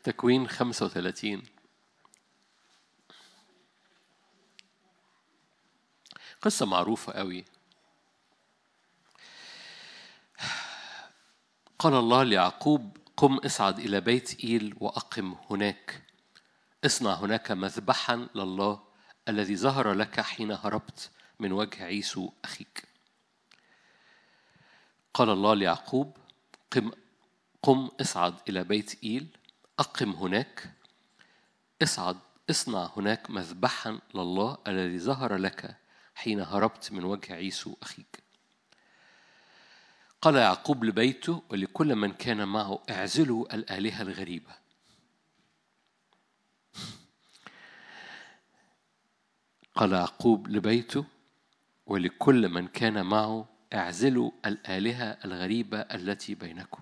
تكوين 35 قصة معروفة قوي قال الله ليعقوب قم اصعد إلى بيت إيل وأقم هناك اصنع هناك مذبحا لله الذي ظهر لك حين هربت من وجه عيسو أخيك قال الله ليعقوب قم قم اصعد إلى بيت إيل أقم هناك اصعد اصنع هناك مذبحا لله الذي ظهر لك حين هربت من وجه عيسو أخيك قال يعقوب لبيته ولكل من كان معه اعزلوا الآلهة الغريبة قال يعقوب لبيته ولكل من كان معه اعزلوا الآلهة الغريبة التي بينكم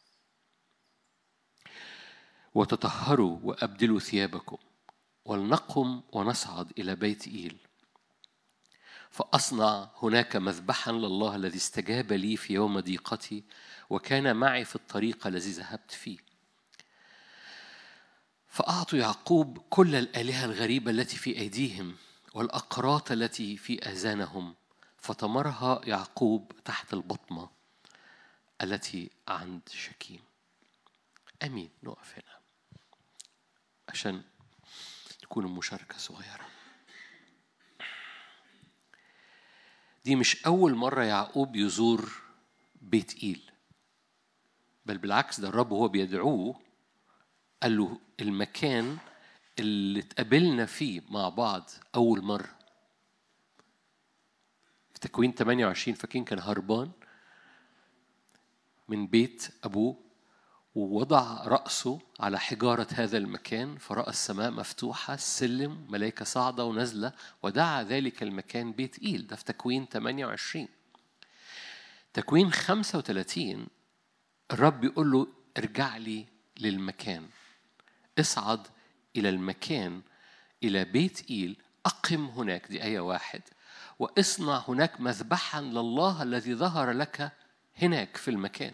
وتطهروا وأبدلوا ثيابكم ولنقم ونصعد إلى بيت إيل فأصنع هناك مذبحا لله الذي استجاب لي في يوم ضيقتي وكان معي في الطريق الذي ذهبت فيه فأعطوا يعقوب كل الآلهة الغريبة التي في أيديهم والأقراط التي في آذانهم فطمرها يعقوب تحت البطمة التي عند شكيم أمين نقف هنا عشان تكون المشاركة صغيرة دي مش أول مرة يعقوب يزور بيت إيل بل بالعكس ده الرب وهو بيدعوه قال له المكان اللي اتقابلنا فيه مع بعض أول مرة في تكوين 28 فاكرين كان هربان من بيت أبوه ووضع رأسه على حجارة هذا المكان فرأى السماء مفتوحة السلم ملائكة صاعدة ونازلة ودعا ذلك المكان بيت إيل ده في تكوين 28 تكوين 35 الرب يقول له ارجع لي للمكان اصعد إلى المكان إلى بيت إيل أقم هناك دي آية واحد واصنع هناك مذبحا لله الذي ظهر لك هناك في المكان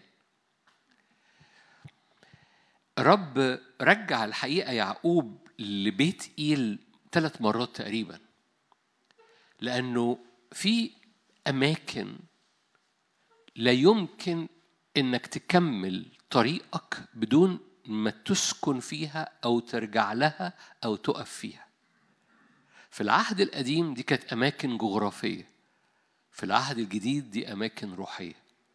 رب رجع الحقيقة يعقوب لبيت إيل ثلاث مرات تقريبا لأنه في أماكن لا يمكن إنك تكمل طريقك بدون ما تسكن فيها أو ترجع لها أو تقف فيها في العهد القديم دي كانت أماكن جغرافية في العهد الجديد دي أماكن روحية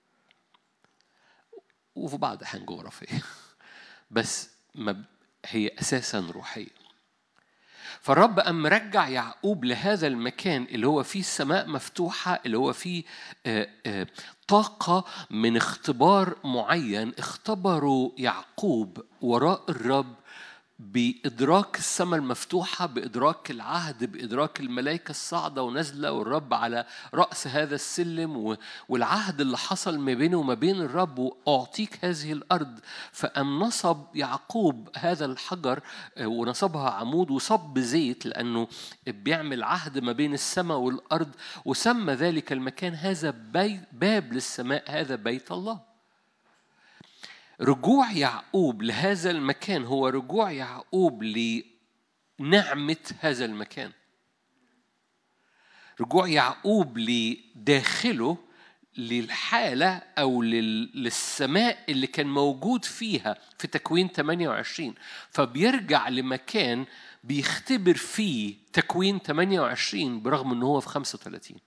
وفي بعض الأحيان جغرافية بس ما هي أساسا روحية فالرب قام مرجع يعقوب لهذا المكان اللي هو فيه السماء مفتوحة اللي هو فيه آه، آه، طاقة من اختبار معين اختبروا يعقوب وراء الرب بإدراك السماء المفتوحة بإدراك العهد بإدراك الملائكة الصاعدة ونازلة والرب على رأس هذا السلم و- والعهد اللي حصل ما بينه وما بين الرب وأعطيك هذه الأرض فأم نصب يعقوب هذا الحجر آه، ونصبها عمود وصب زيت لأنه بيعمل عهد ما بين السماء والأرض وسمى ذلك المكان هذا بي- باب للسماء هذا بيت الله رجوع يعقوب لهذا المكان هو رجوع يعقوب لنعمة هذا المكان رجوع يعقوب لداخله للحالة أو لل- للسماء اللي كان موجود فيها في تكوين 28 فبيرجع لمكان بيختبر فيه تكوين 28 برغم أنه هو في 35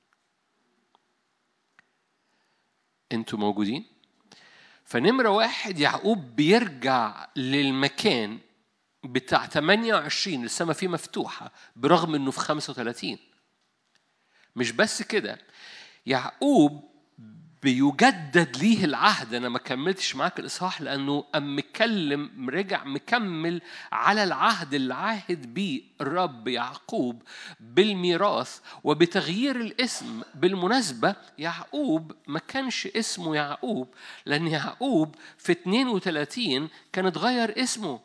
أنتوا موجودين؟ فنمرة واحد يعقوب بيرجع للمكان بتاع 28 السماء فيه مفتوحة برغم انه في 35 مش بس كده يعقوب بيجدد ليه العهد انا ما كملتش معاك الاصحاح لانه ام مكلم رجع مكمل على العهد اللي عاهد بيه الرب يعقوب بالميراث وبتغيير الاسم بالمناسبه يعقوب ما كانش اسمه يعقوب لان يعقوب في 32 كان اتغير اسمه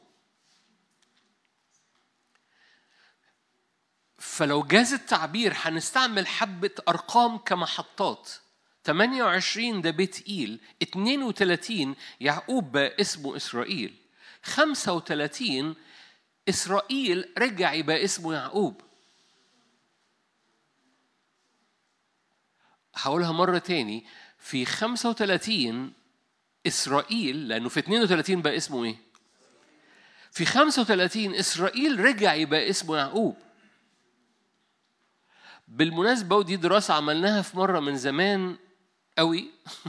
فلو جاز التعبير هنستعمل حبة أرقام كمحطات 28 ده بيت إيل 32 يعقوب بقى اسمه إسرائيل 35 إسرائيل رجع يبقى اسمه يعقوب هقولها مرة تاني في 35 إسرائيل لأنه في 32 بقى اسمه إيه؟ في 35 إسرائيل رجع يبقى اسمه يعقوب بالمناسبة ودي دراسة عملناها في مرة من زمان قوي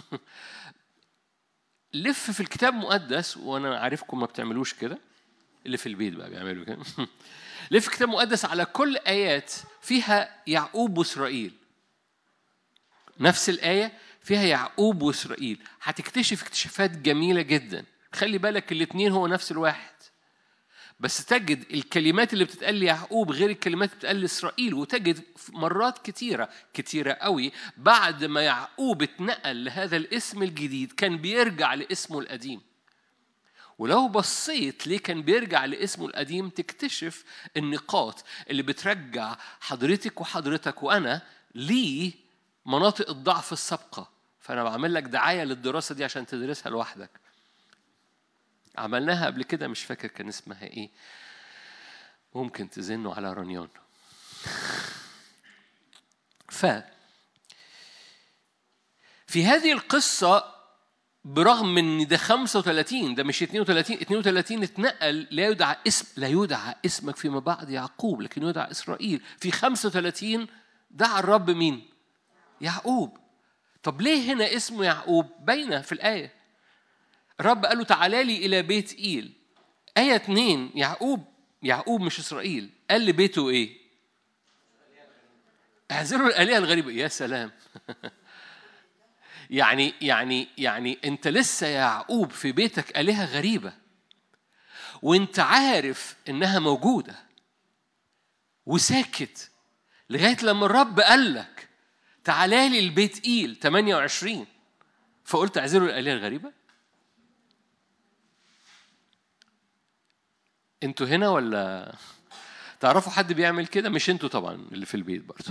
لف في الكتاب المقدس وانا عارفكم ما بتعملوش كده اللي في البيت بقى بيعملوا كده لف الكتاب المقدس على كل ايات فيها يعقوب واسرائيل نفس الايه فيها يعقوب واسرائيل هتكتشف اكتشافات جميله جدا خلي بالك الاثنين هو نفس الواحد بس تجد الكلمات اللي بتتقال ليعقوب غير الكلمات اللي بتتقال لإسرائيل وتجد مرات كتيرة كتيرة قوي بعد ما يعقوب اتنقل لهذا الاسم الجديد كان بيرجع لاسمه القديم ولو بصيت ليه كان بيرجع لاسمه القديم تكتشف النقاط اللي بترجع حضرتك وحضرتك وأنا ليه مناطق الضعف السابقة فأنا بعمل لك دعاية للدراسة دي عشان تدرسها لوحدك عملناها قبل كده مش فاكر كان اسمها ايه ممكن تزنوا على رانيون ف في هذه القصة برغم ان ده 35 ده مش 32 32 اتنقل لا يدعى اسم لا يدعى اسمك فيما بعد يعقوب لكن يدعى اسرائيل في 35 دعا الرب مين؟ يعقوب طب ليه هنا اسمه يعقوب؟ باينه في الايه الرب قال له تعالى لي إلى بيت إيل آية اتنين يعقوب يعقوب مش إسرائيل قال لبيته إيه؟ اعزلوا الآلهة الغريبة يا سلام يعني يعني يعني أنت لسه يا يعقوب في بيتك آلهة غريبة وأنت عارف إنها موجودة وساكت لغاية لما الرب قال لك تعالى لي البيت إيل 28 فقلت اعزلوا الآلهة الغريبة انتوا هنا ولا تعرفوا حد بيعمل كده مش انتوا طبعا اللي في البيت برضه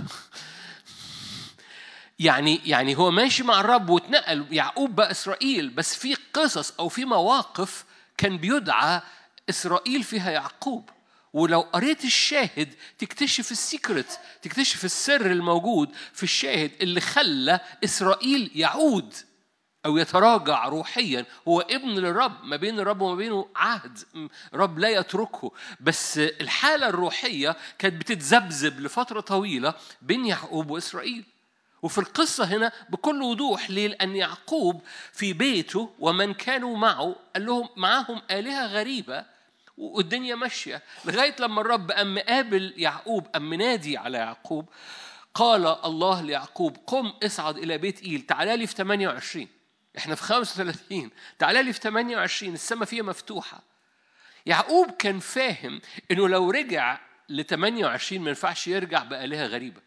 يعني يعني هو ماشي مع الرب واتنقل يعقوب بقى اسرائيل بس في قصص او في مواقف كان بيدعى اسرائيل فيها يعقوب ولو قريت الشاهد تكتشف السيكرت تكتشف السر الموجود في الشاهد اللي خلى اسرائيل يعود أو يتراجع روحيا هو ابن للرب ما بين الرب وما بينه عهد رب لا يتركه بس الحالة الروحية كانت بتتذبذب لفترة طويلة بين يعقوب وإسرائيل وفي القصة هنا بكل وضوح ليه؟ لأن يعقوب في بيته ومن كانوا معه قال لهم معاهم آلهة غريبة والدنيا ماشية لغاية لما الرب أم قابل يعقوب أم نادي على يعقوب قال الله ليعقوب قم اصعد إلى بيت إيل تعالى لي في 28 احنا في 35 تعالى لي في 28 السماء فيها مفتوحة يعقوب كان فاهم انه لو رجع ل 28 ما ينفعش يرجع بآلهة غريبة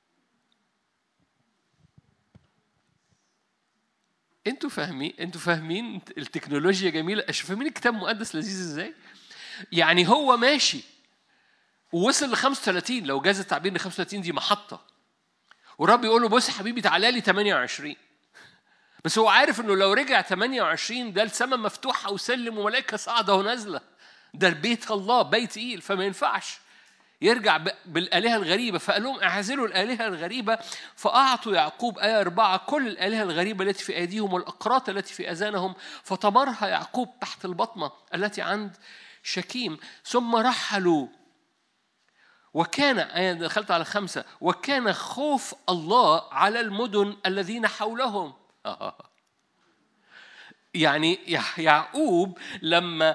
انتوا فاهمين انتوا فاهمين التكنولوجيا جميله فاهمين الكتاب المقدس لذيذ ازاي يعني هو ماشي ووصل ل 35 لو جاز التعبير ان 35 دي محطه والرب يقول له بص يا حبيبي تعالى لي 28 بس هو عارف انه لو رجع 28 ده السماء مفتوحه وسلم وملائكه صاعده ونازله ده بيت الله بيت تقيل فما ينفعش يرجع بالآلهة الغريبة فقال لهم اعزلوا الآلهة الغريبة فأعطوا يعقوب آية أربعة كل الآلهة الغريبة التي في أيديهم والأقراط التي في أذانهم فطمرها يعقوب تحت البطمة التي عند شكيم ثم رحلوا وكان أنا دخلت على خمسة وكان خوف الله على المدن الذين حولهم يعني يعقوب لما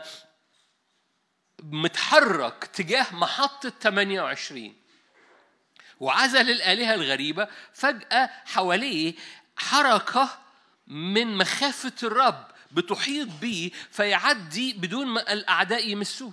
متحرك تجاه محطة 28 وعزل الآلهة الغريبة فجأة حواليه حركة من مخافة الرب بتحيط به فيعدي بدون ما الأعداء يمسوه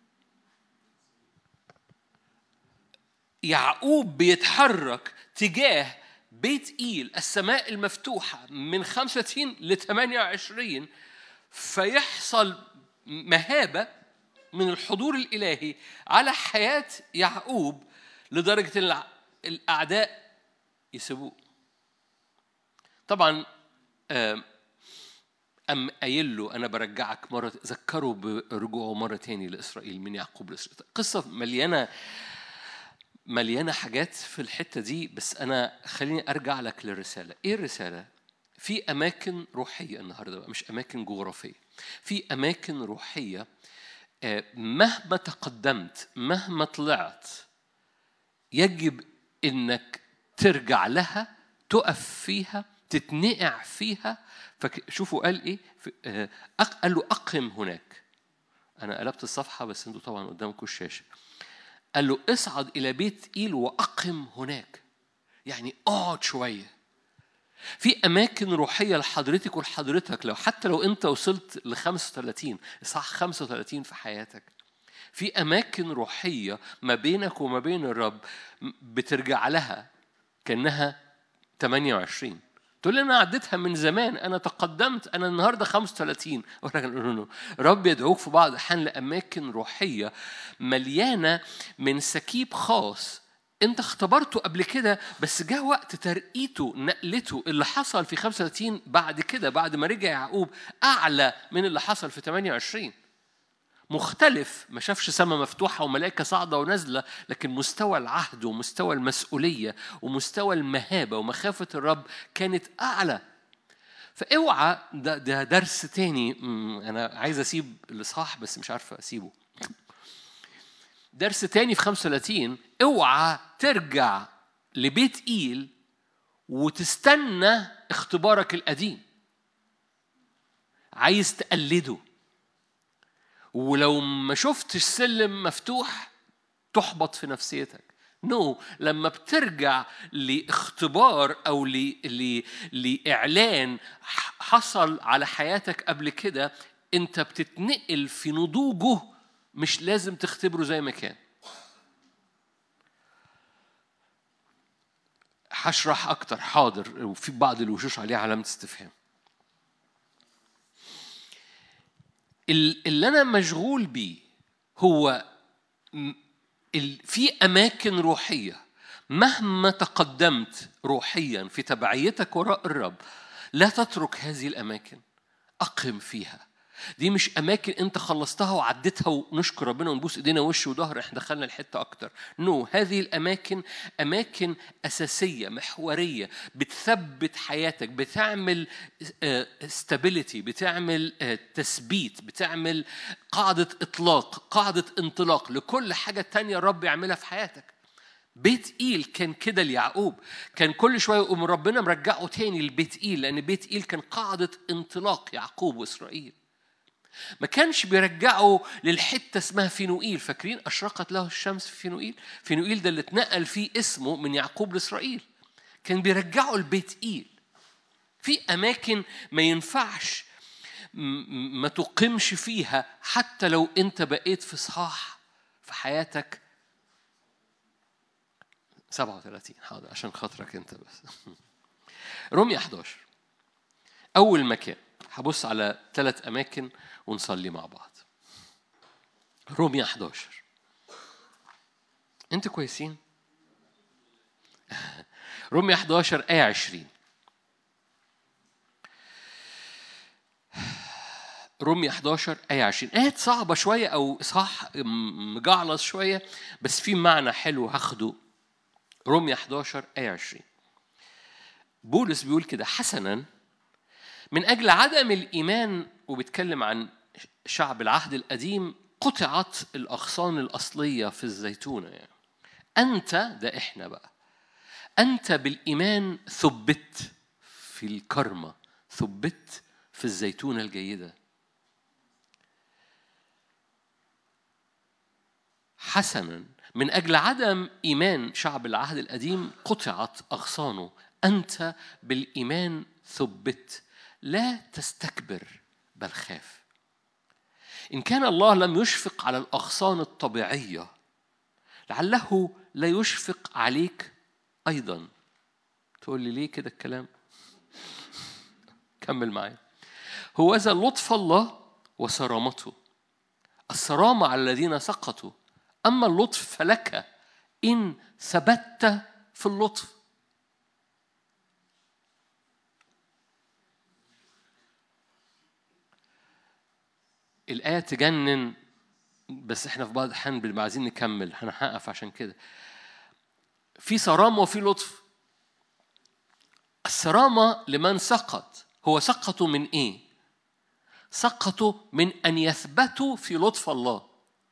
يعقوب بيتحرك تجاه بيت إيل السماء المفتوحة من 35 ل 28 فيحصل مهابة من الحضور الإلهي على حياة يعقوب لدرجة الأعداء يسيبوه طبعا أم قايل له أنا برجعك مرة ذكروا برجوعه مرة تاني لإسرائيل من يعقوب لإسرائيل قصة مليانة مليانة حاجات في الحتة دي بس أنا خليني أرجع لك للرسالة إيه الرسالة؟ في أماكن روحية النهاردة بقى مش أماكن جغرافية في أماكن روحية آه، مهما تقدمت مهما طلعت يجب إنك ترجع لها تقف فيها تتنقع فيها فشوفوا قال ايه آه، قال له اقم هناك انا قلبت الصفحه بس انتوا طبعا قدامكم الشاشه قال له اصعد الى بيت ايل واقم هناك يعني اقعد شويه في اماكن روحيه لحضرتك ولحضرتك لو حتى لو انت وصلت ل 35 صح 35 في حياتك في اماكن روحيه ما بينك وما بين الرب بترجع لها كانها 28 تقول لي انا عديتها من زمان انا تقدمت انا النهارده 35 رب يدعوك في بعض الاحيان لاماكن روحيه مليانه من سكيب خاص انت اختبرته قبل كده بس جاء وقت ترقيته نقلته اللي حصل في 35 بعد كده بعد ما رجع يعقوب اعلى من اللي حصل في 28 مختلف ما شافش سماء مفتوحة وملائكة صاعدة ونازلة لكن مستوى العهد ومستوى المسؤولية ومستوى المهابة ومخافة الرب كانت أعلى فاوعى ده, ده درس تاني أنا عايز أسيب الإصحاح بس مش عارفة أسيبه درس تاني في 35 اوعى ترجع لبيت إيل وتستنى اختبارك القديم عايز تقلده ولو ما شفتش سلم مفتوح تحبط في نفسيتك نو no. لما بترجع لاختبار او ل... ل... لاعلان حصل على حياتك قبل كده انت بتتنقل في نضوجه مش لازم تختبره زي ما كان هشرح اكتر حاضر وفي بعض الوشوش عليها علامه استفهام اللي أنا مشغول بيه هو في أماكن روحية مهما تقدمت روحيا في تبعيتك وراء الرب لا تترك هذه الأماكن أقم فيها دي مش اماكن انت خلصتها وعديتها ونشكر ربنا ونبوس ايدينا وش وظهر احنا دخلنا الحته اكتر نو no. هذه الاماكن اماكن اساسيه محوريه بتثبت حياتك بتعمل استابيليتي آه، بتعمل آه، تثبيت بتعمل قاعده اطلاق قاعده انطلاق لكل حاجه تانية الرب يعملها في حياتك بيت إيل كان كده ليعقوب كان كل شوية يقوم ربنا مرجعه تاني لبيت إيل لأن بيت إيل كان قاعدة انطلاق يعقوب وإسرائيل ما كانش بيرجعه للحتة اسمها فينوئيل فاكرين أشرقت له الشمس في فينوئيل فينوئيل ده اللي اتنقل فيه اسمه من يعقوب لإسرائيل كان بيرجعه لبيت إيل في أماكن ما ينفعش ما تقيمش فيها حتى لو أنت بقيت في صحاح في حياتك 37 حاضر عشان خاطرك أنت بس رمية 11 أول مكان هبص على ثلاث أماكن ونصلي مع بعض رومية 11 انتوا كويسين رومية 11 آية 20 رومية 11 آية 20 آيات صعبة شوية أو إصحاح مجعلص شوية بس في معنى حلو هاخده رومية 11 آية 20 بولس بيقول كده حسنا من أجل عدم الإيمان وبيتكلم عن شعب العهد القديم قطعت الأغصان الأصلية في الزيتونة يعني. أنت ده إحنا بقى أنت بالإيمان ثبت في الكرمة ثبت في الزيتونة الجيدة حسنا من أجل عدم إيمان شعب العهد القديم قطعت أغصانه أنت بالإيمان ثبت لا تستكبر بل خاف إن كان الله لم يشفق على الأغصان الطبيعية لعله لا يشفق عليك أيضا تقول لي ليه كده الكلام كمل معايا هو ذا لطف الله وصرامته الصرامة على الذين سقطوا أما اللطف فلك إن ثبت في اللطف الآية تجنن بس احنا في بعض الأحيان بنبقى عايزين نكمل انا هقف عشان كده في صرامة وفي لطف الصرامة لمن سقط هو سقطوا من ايه؟ سقطوا من أن يثبتوا في لطف الله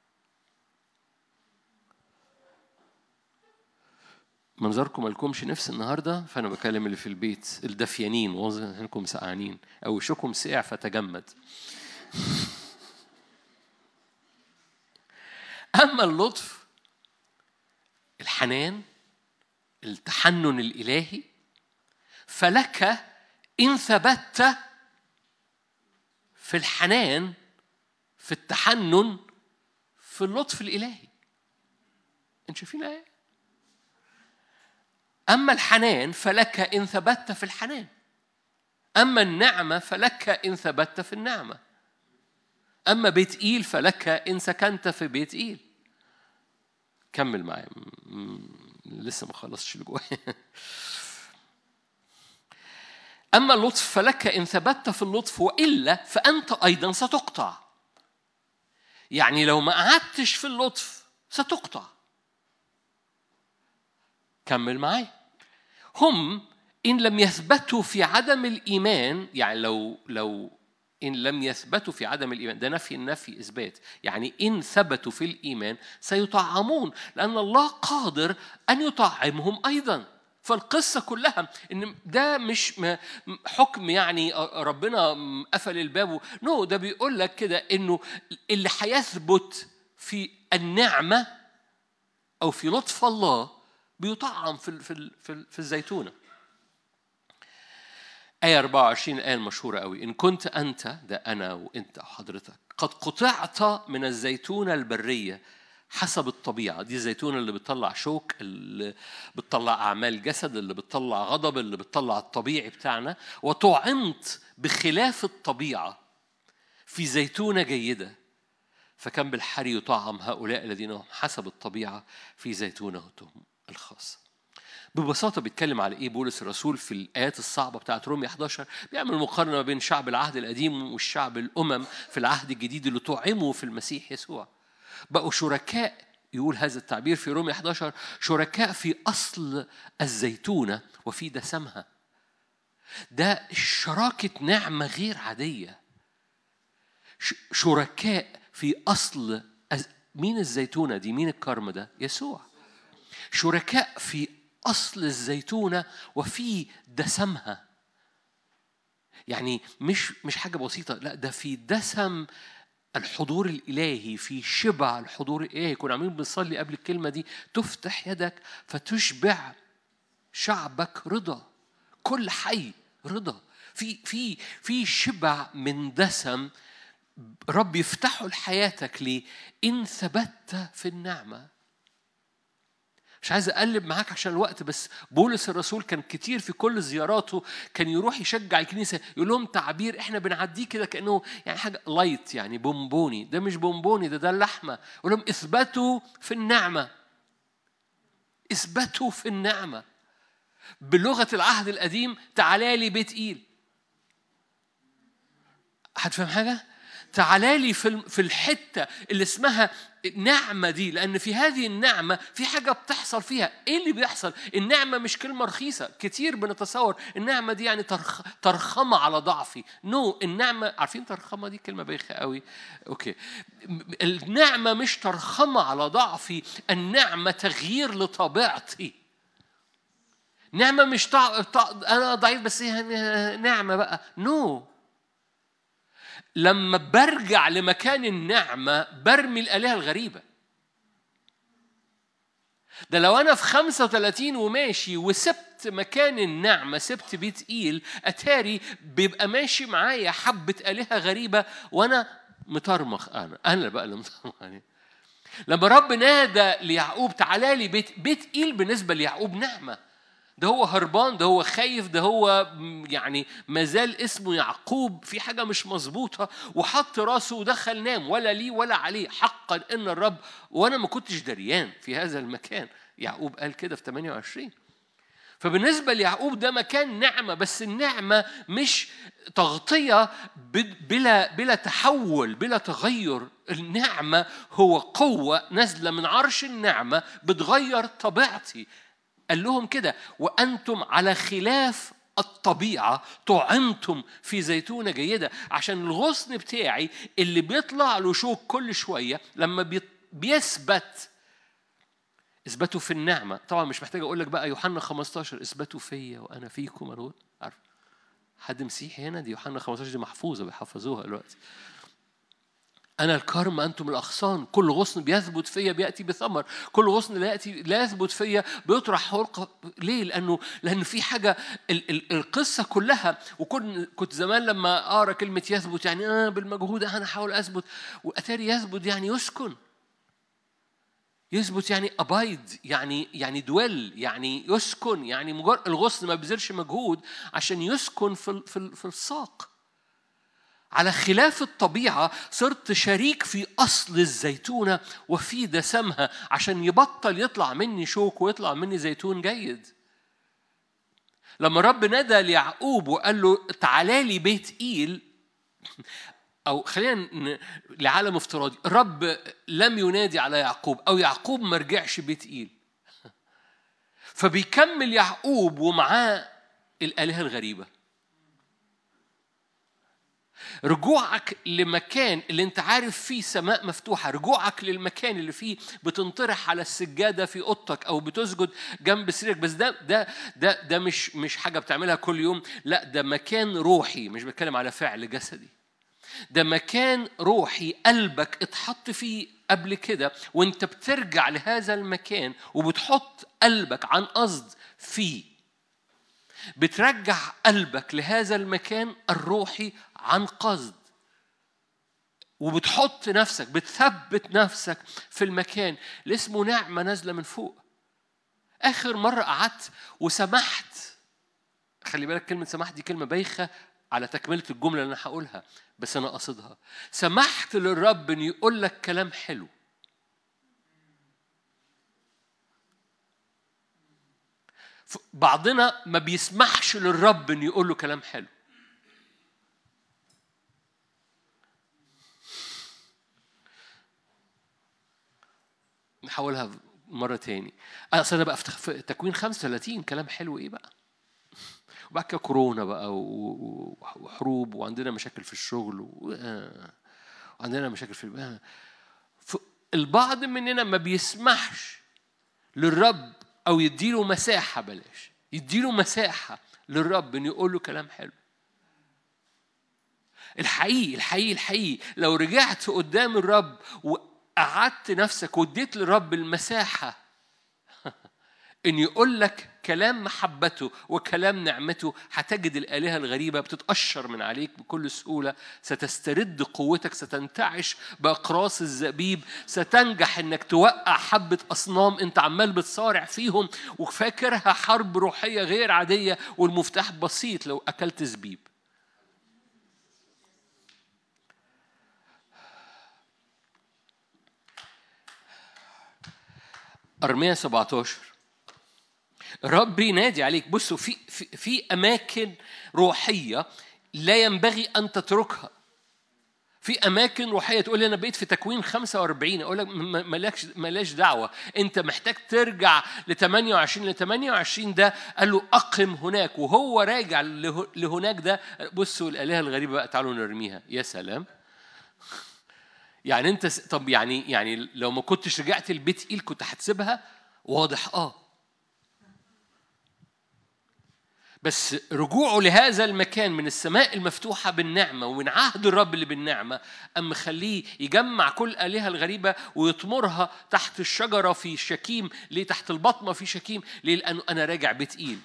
منظركم مالكمش نفس النهارده فانا بكلم اللي في البيت الدفيانين وانكم سقعانين او وشكم سقع فتجمد اما اللطف الحنان التحنن الالهي فلك ان ثبت في الحنان في التحنن في اللطف الالهي انتوا شايفين الايه أما الحنان فلك إن ثبت في الحنان أما النعمة فلك إن ثبت في النعمة أما بيت إيل فلك إن سكنت في بيت إيل كمل معايا لسه ما خلصتش اللي جوايا أما اللطف فلك إن ثبت في اللطف وإلا فأنت أيضا ستقطع يعني لو ما قعدتش في اللطف ستقطع كمل معايا هم إن لم يثبتوا في عدم الإيمان يعني لو لو إن لم يثبتوا في عدم الإيمان ده نفي النفي إثبات يعني إن ثبتوا في الإيمان سيطعمون لأن الله قادر أن يطعمهم أيضا فالقصة كلها إن ده مش حكم يعني ربنا قفل الباب نو ده بيقول لك كده إنه اللي هيثبت في النعمة أو في لطف الله بيطعم في في في, في الزيتونه آية 24 الآية المشهورة قوي إن كنت أنت ده أنا وأنت وحضرتك قد قطعت من الزيتونة البرية حسب الطبيعة دي الزيتونة اللي بتطلع شوك اللي بتطلع أعمال جسد اللي بتطلع غضب اللي بتطلع الطبيعي بتاعنا وطعمت بخلاف الطبيعة في زيتونة جيدة فكم بالحري يطعم هؤلاء الذين هم حسب الطبيعة في زيتونتهم الخاصة ببساطة بيتكلم على إيه بولس الرسول في الآيات الصعبة بتاعت رومية 11 بيعمل مقارنة ما بين شعب العهد القديم والشعب الأمم في العهد الجديد اللي طعموا في المسيح يسوع بقوا شركاء يقول هذا التعبير في رومية 11 شركاء في أصل الزيتونة وفي دسمها ده شراكة نعمة غير عادية شركاء في أصل مين الزيتونة دي مين الكرم ده يسوع شركاء في أصل الزيتونة وفي دسمها يعني مش مش حاجة بسيطة لا ده في دسم الحضور الإلهي في شبع الحضور الإلهي كنا عاملين بنصلي قبل الكلمة دي تفتح يدك فتشبع شعبك رضا كل حي رضا في في في شبع من دسم رب يفتحه لحياتك ليه؟ إن ثبت في النعمة مش عايز اقلب معاك عشان الوقت بس بولس الرسول كان كتير في كل زياراته كان يروح يشجع الكنيسه يقول لهم تعبير احنا بنعديه كده كانه يعني حاجه لايت يعني بونبوني ده مش بونبوني ده ده اللحمه يقول لهم اثبتوا في النعمه اثبتوا في النعمه بلغه العهد القديم تعالى لي بيت ايل هتفهم حاجه تعالى لي في الحته اللي اسمها النعمة دي لأن في هذه النعمة في حاجة بتحصل فيها إيه اللي بيحصل النعمة مش كلمة رخيصة كتير بنتصور النعمة دي يعني ترخ... ترخمة على ضعفي نو no. النعمة عارفين ترخمة دي كلمة بايخة قوي أوكي النعمة مش ترخمة على ضعفي النعمة تغيير لطبيعتي نعمة مش طع... طع... أنا ضعيف بس هي نعمة بقى نو no. لما برجع لمكان النعمة برمي الآلهة الغريبة ده لو أنا في 35 وماشي وسبت مكان النعمة سبت بيت إيل أتاري بيبقى ماشي معايا حبة آلهة غريبة وأنا مطرمخ أنا أنا بقى اللي مطرمخ يعني لما رب نادى ليعقوب تعالى لي بيت بيت إيل بالنسبة ليعقوب نعمة ده هو هربان ده هو خايف ده هو يعني مازال اسمه يعقوب في حاجة مش مظبوطة وحط راسه ودخل نام ولا لي ولا عليه حقا إن الرب وأنا ما كنتش دريان في هذا المكان يعقوب قال كده في 28 فبالنسبة ليعقوب ده مكان نعمة بس النعمة مش تغطية بلا بلا تحول بلا تغير النعمة هو قوة نازلة من عرش النعمة بتغير طبيعتي قال لهم كده وأنتم على خلاف الطبيعة طعمتم في زيتونة جيدة عشان الغصن بتاعي اللي بيطلع له شوك كل شوية لما بيثبت اثبتوا في النعمة طبعا مش محتاج أقول لك بقى يوحنا 15 اثبتوا فيا وأنا فيكم أروت عارف حد مسيحي هنا دي يوحنا 15 دي محفوظة بيحفظوها دلوقتي أنا الكرم أنتم الأغصان كل غصن بيثبت فيا بيأتي بثمر كل غصن لا يأتي لا يثبت فيا بيطرح حلقة ليه؟ لأنه لأن في حاجة ال ال القصة كلها وكنت كنت زمان لما أقرأ كلمة يثبت يعني أنا بالمجهود أنا أحاول أثبت وأتاري يثبت يعني يسكن يثبت يعني أبايد يعني يعني دويل يعني يسكن يعني مجرد الغصن ما بيبذلش مجهود عشان يسكن في في في الساق على خلاف الطبيعة صرت شريك في أصل الزيتونة وفي دسمها عشان يبطل يطلع مني شوك ويطلع مني زيتون جيد لما رب نادى ليعقوب وقال له تعالى لي بيت إيل أو خلينا لعالم افتراضي الرب لم ينادي على يعقوب أو يعقوب ما رجعش بيت إيل فبيكمل يعقوب ومعاه الآلهة الغريبة رجوعك لمكان اللي انت عارف فيه سماء مفتوحة رجوعك للمكان اللي فيه بتنطرح على السجادة في أوضتك أو بتسجد جنب سريرك بس ده ده ده ده مش مش حاجة بتعملها كل يوم لا ده مكان روحي مش بتكلم على فعل جسدي ده مكان روحي قلبك اتحط فيه قبل كده وانت بترجع لهذا المكان وبتحط قلبك عن قصد فيه بترجع قلبك لهذا المكان الروحي عن قصد وبتحط نفسك بتثبت نفسك في المكان اللي اسمه نعمة نازلة من فوق آخر مرة قعدت وسمحت خلي بالك كلمة سمحت دي كلمة بايخة على تكملة الجملة اللي أنا هقولها بس أنا قصدها سمحت للرب إنه يقول لك كلام حلو بعضنا ما بيسمحش للرب إنه يقول له كلام حلو نحاولها مرة تاني أصل أنا بقى في تكوين 35 كلام حلو إيه بقى وبعد كده كورونا بقى وحروب وعندنا مشاكل في الشغل آه، وعندنا مشاكل في آه. البعض مننا ما بيسمحش للرب او يديله مساحه بلاش يديله مساحه للرب انه يقول له كلام حلو الحقيقي الحقيقي الحقيقي لو رجعت قدام الرب وقعدت نفسك واديت للرب المساحه ان يقول لك كلام محبته وكلام نعمته هتجد الآلهة الغريبة بتتقشر من عليك بكل سهولة ستسترد قوتك ستنتعش بأقراص الزبيب ستنجح إنك توقع حبة أصنام أنت عمال بتصارع فيهم وفاكرها حرب روحية غير عادية والمفتاح بسيط لو أكلت زبيب أرمية 17 رب ينادي عليك بصوا في في, في اماكن روحيه لا ينبغي ان تتركها في اماكن روحيه تقول لي انا بقيت في تكوين 45 اقول لك مالكش مالهاش دعوه انت محتاج ترجع ل 28 ل 28 ده قال له اقم هناك وهو راجع لهناك ده بصوا الالهه الغريبه بقى تعالوا نرميها يا سلام يعني انت طب يعني يعني لو ما كنتش رجعت البيت ايل كنت هتسيبها واضح اه بس رجوعه لهذا المكان من السماء المفتوحة بالنعمة ومن عهد الرب اللي بالنعمة أم خليه يجمع كل الآلهة الغريبة ويطمرها تحت الشجرة في شكيم ليه تحت البطمة في شكيم ليه لأنه أنا راجع بتقيل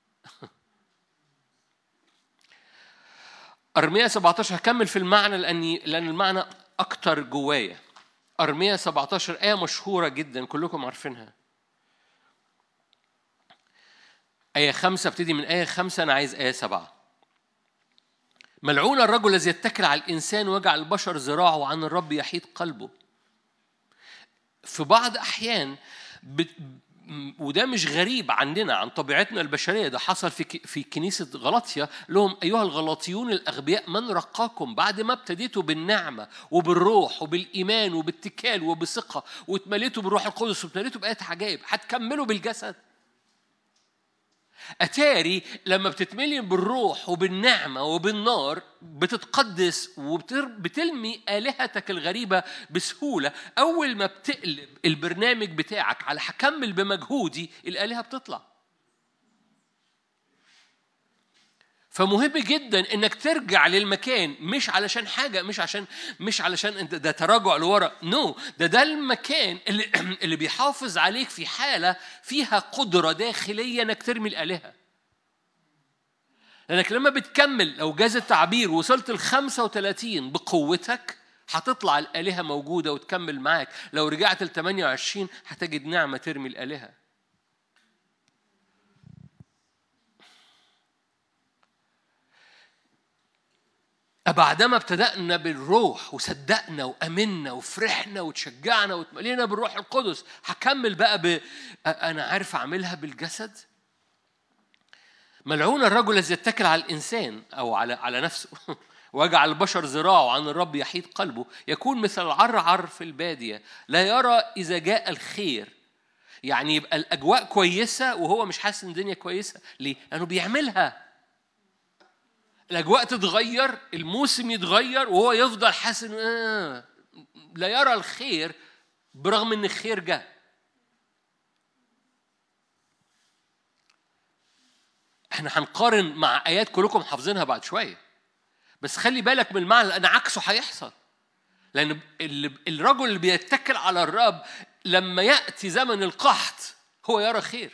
أرمية 17 هكمل في المعنى لأني لأن المعنى أكتر جوايا أرمية 17 آية مشهورة جدا كلكم عارفينها آية خمسة ابتدي من آية خمسة أنا عايز آية سبعة ملعون الرجل الذي يتكل على الإنسان ويجعل البشر ذراعه عن الرب يحيط قلبه في بعض أحيان وده مش غريب عندنا عن طبيعتنا البشريه ده حصل في في كنيسه غلطيا لهم ايها الغلاطيون الاغبياء من رقاكم بعد ما ابتديتوا بالنعمه وبالروح وبالايمان وبالاتكال وبثقه واتمليتوا بالروح القدس واتمليتوا بايات عجائب هتكملوا بالجسد أتاري لما بتتملي بالروح وبالنعمة وبالنار بتتقدس وبتلمي آلهتك الغريبة بسهولة أول ما بتقلب البرنامج بتاعك على هكمل بمجهودي الآلهة بتطلع فمهم جدا انك ترجع للمكان مش علشان حاجه مش عشان مش علشان انت ده تراجع لورا نو no. ده ده المكان اللي اللي بيحافظ عليك في حاله فيها قدره داخليه انك ترمي الالهه لانك لما بتكمل لو جاز التعبير وصلت ال 35 بقوتك هتطلع الالهه موجوده وتكمل معاك لو رجعت ل 28 هتجد نعمه ترمي الالهه بعدما ابتدأنا بالروح وصدقنا وأمنا وفرحنا وتشجعنا وتملينا بالروح القدس هكمل بقى ب أنا عارف أعملها بالجسد ملعون الرجل الذي يتكل على الإنسان أو على على نفسه ويجعل البشر ذراعه عن الرب يحيد قلبه يكون مثل العرعر في البادية لا يرى إذا جاء الخير يعني يبقى الأجواء كويسة وهو مش حاسس إن الدنيا كويسة ليه؟ لأنه بيعملها الاجواء تتغير الموسم يتغير وهو يفضل حاسس آه لا يرى الخير برغم ان الخير جاء احنا هنقارن مع ايات كلكم حافظينها بعد شويه بس خلي بالك من المعنى لان عكسه هيحصل لان الرجل اللي بيتكل على الرب لما ياتي زمن القحط هو يرى خير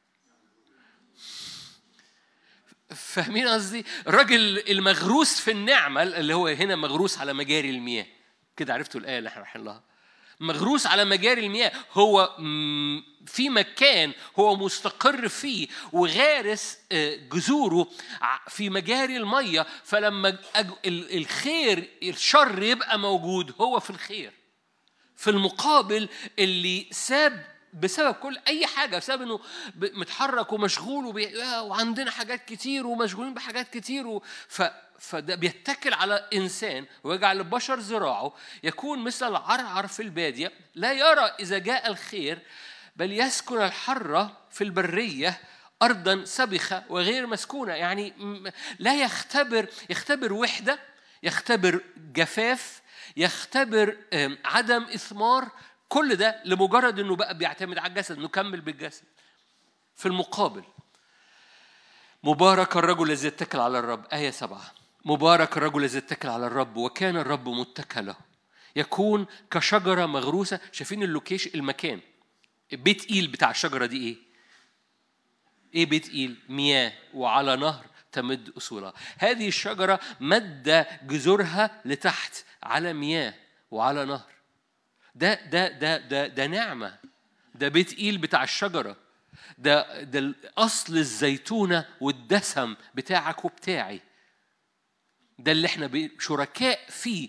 فاهمين قصدي؟ الراجل المغروس في النعمة اللي هو هنا مغروس على مجاري المياه كده عرفتوا الآية اللي احنا رايحين لها مغروس على مجاري المياه هو في مكان هو مستقر فيه وغارس آه، جذوره في مجاري المية فلما الخير الشر يبقى موجود هو في الخير في المقابل اللي ساب بسبب كل اي حاجه بسبب انه متحرك ومشغول وبي... وعندنا حاجات كتير ومشغولين بحاجات كتير و... ف... فده بيتكل على انسان ويجعل البشر ذراعه يكون مثل العرعر في الباديه لا يرى اذا جاء الخير بل يسكن الحره في البريه ارضا سبخه وغير مسكونه يعني لا يختبر يختبر وحده يختبر جفاف يختبر عدم اثمار كل ده لمجرد انه بقى بيعتمد على الجسد نكمل بالجسد في المقابل مبارك الرجل الذي يتكل على الرب آية سبعة مبارك الرجل الذي يتكل على الرب وكان الرب متكله يكون كشجرة مغروسة شايفين اللوكيشن المكان بيت إيل بتاع الشجرة دي إيه؟ إيه بيت إيل؟ مياه وعلى نهر تمد أصولها هذه الشجرة مد جذورها لتحت على مياه وعلى نهر ده ده ده ده ده نعمة ده بيت إيل بتاع الشجرة ده ده أصل الزيتونة والدسم بتاعك وبتاعي ده اللي احنا شركاء فيه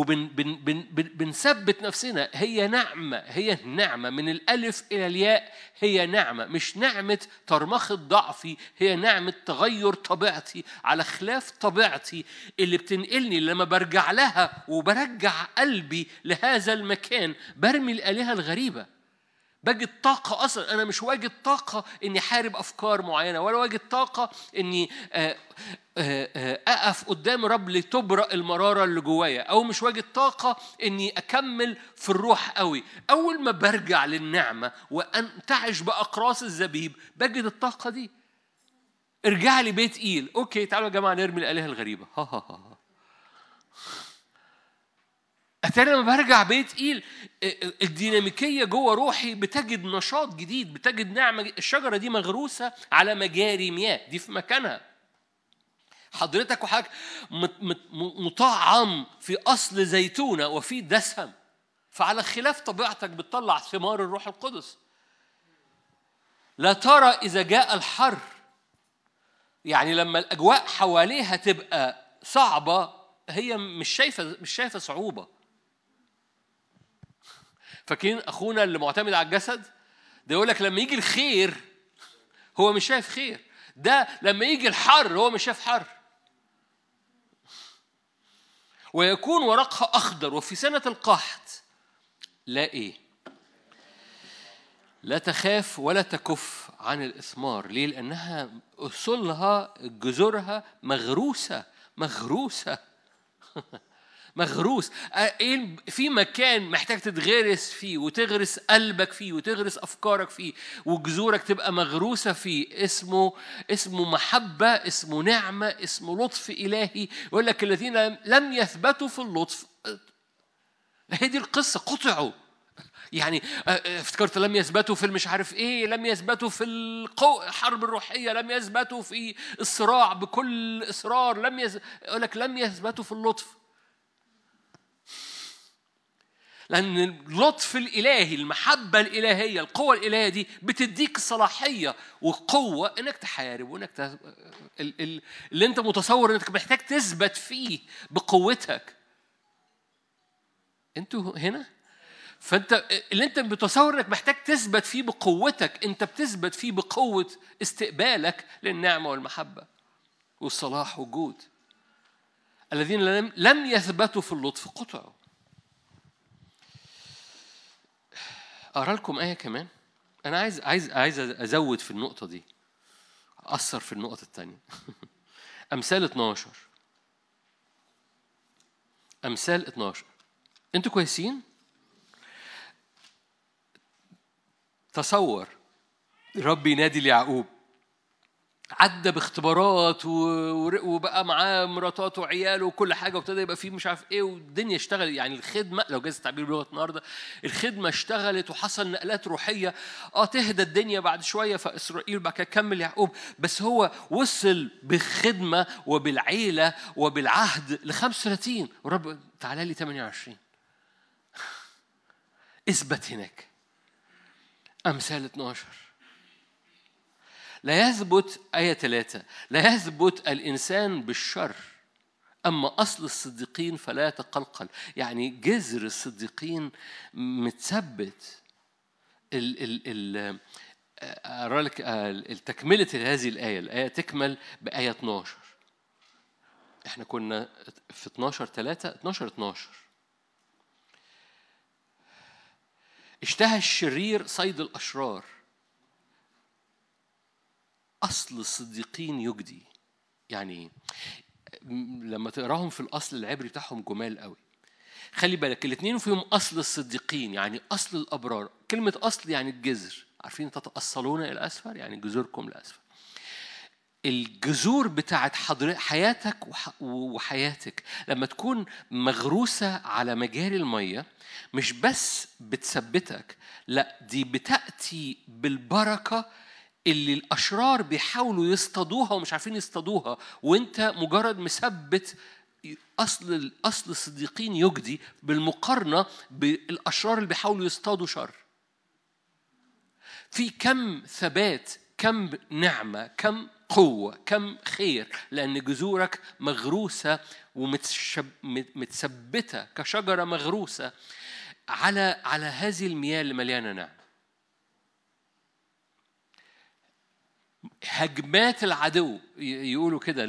وبنثبت نفسنا هي نعمة هي نعمة من الألف إلى الياء هي نعمة مش نعمة ترمخة ضعفي هي نعمة تغير طبيعتي على خلاف طبيعتي اللي بتنقلني لما برجع لها وبرجع قلبي لهذا المكان برمي الآلهة الغريبة بجد طاقة أصلا أنا مش واجد طاقة إني أحارب أفكار معينة ولا واجد طاقة إني آه، آه، آه، أقف قدام رب لتبرأ المرارة اللي جوايا أو مش واجد طاقة إني أكمل في الروح قوي أول ما برجع للنعمة وأنتعش بأقراص الزبيب بجد الطاقة دي ارجع لي بيت إيل أوكي تعالوا يا جماعة نرمي الآلهة الغريبة ها ها ها أتاري لما برجع بيت إيل الديناميكية جوه روحي بتجد نشاط جديد بتجد نعمة الشجرة دي مغروسة على مجاري مياه دي في مكانها حضرتك وحضرتك مطعم في أصل زيتونة وفي دسم فعلى خلاف طبيعتك بتطلع ثمار الروح القدس لا ترى إذا جاء الحر يعني لما الأجواء حواليها تبقى صعبة هي مش شايفة مش شايفة صعوبة فاكرين اخونا اللي معتمد على الجسد ده يقول لك لما يجي الخير هو مش شايف خير ده لما يجي الحر هو مش شايف حر ويكون ورقها أخضر وفي سنة القحط لا إيه لا تخاف ولا تكف عن الإثمار ليه؟ لأنها أصولها جذورها مغروسة مغروسة مغروس ايه في مكان محتاج تتغرس فيه وتغرس قلبك فيه وتغرس افكارك فيه وجذورك تبقى مغروسه فيه اسمه اسمه محبه اسمه نعمه اسمه لطف الهي يقول لك الذين لم يثبتوا في اللطف هي دي القصه قطعوا يعني افتكرت لم يثبتوا في المش عارف ايه لم يثبتوا في الحرب الروحيه لم يثبتوا في الصراع بكل اصرار لم يز... يقول لك لم يثبتوا في اللطف لأن اللطف الإلهي المحبة الإلهية القوة الإلهية دي بتديك الصلاحية وقوة إنك تحارب وإنك ت... اللي أنت متصور إنك محتاج تثبت فيه بقوتك أنتوا هنا؟ فأنت اللي أنت متصور إنك محتاج تثبت فيه بقوتك أنت بتثبت فيه بقوة استقبالك للنعمة والمحبة والصلاح والجود الذين لم يثبتوا في اللطف قطعوا اقرا لكم ايه كمان انا عايز عايز عايز ازود في النقطه دي اثر في النقطه الثانيه امثال 12 امثال 12 انتوا كويسين تصور رب ينادي ليعقوب عدى باختبارات وبقى معاه مراتاته وعياله وكل حاجه وابتدى يبقى فيه مش عارف ايه والدنيا اشتغل يعني الخدمه لو جاز التعبير بلغه النهارده الخدمه اشتغلت وحصل نقلات روحيه اه تهدى الدنيا بعد شويه فاسرائيل بعد كده كمل يعقوب بس هو وصل بالخدمه وبالعيله وبالعهد ل 35 ورب تعالى لي 28 اثبت هناك امثال 12 لا يثبت آية ثلاثة لا يثبت الإنسان بالشر أما أصل الصديقين فلا يتقلقل يعني جذر الصديقين متثبت ال ال ال أرى لك تكملة هذه الآية الآية تكمل بآية 12 احنا كنا في 12 3 12 12 اشتهى الشرير صيد الأشرار أصل الصديقين يجدي يعني إيه؟ لما تقراهم في الأصل العبري بتاعهم جمال قوي خلي بالك الاثنين فيهم أصل الصديقين يعني أصل الأبرار كلمة أصل يعني الجذر عارفين تتأصلون إلى أسفل يعني جذوركم لأسفل الجذور بتاعت حياتك وحياتك لما تكون مغروسة على مجاري المية مش بس بتثبتك لا دي بتأتي بالبركة اللي الاشرار بيحاولوا يصطادوها ومش عارفين يصطادوها وانت مجرد مثبت اصل اصل الصديقين يجدي بالمقارنه بالاشرار اللي بيحاولوا يصطادوا شر في كم ثبات كم نعمه كم قوة كم خير لأن جذورك مغروسة ومتثبتة كشجرة مغروسة على على هذه المياه اللي مليانة نعم هجمات العدو يقولوا كده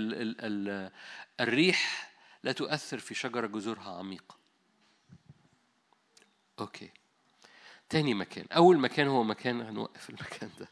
الريح لا تؤثر في شجرة جذورها عميقة أوكي تاني مكان أول مكان هو مكان هنوقف المكان ده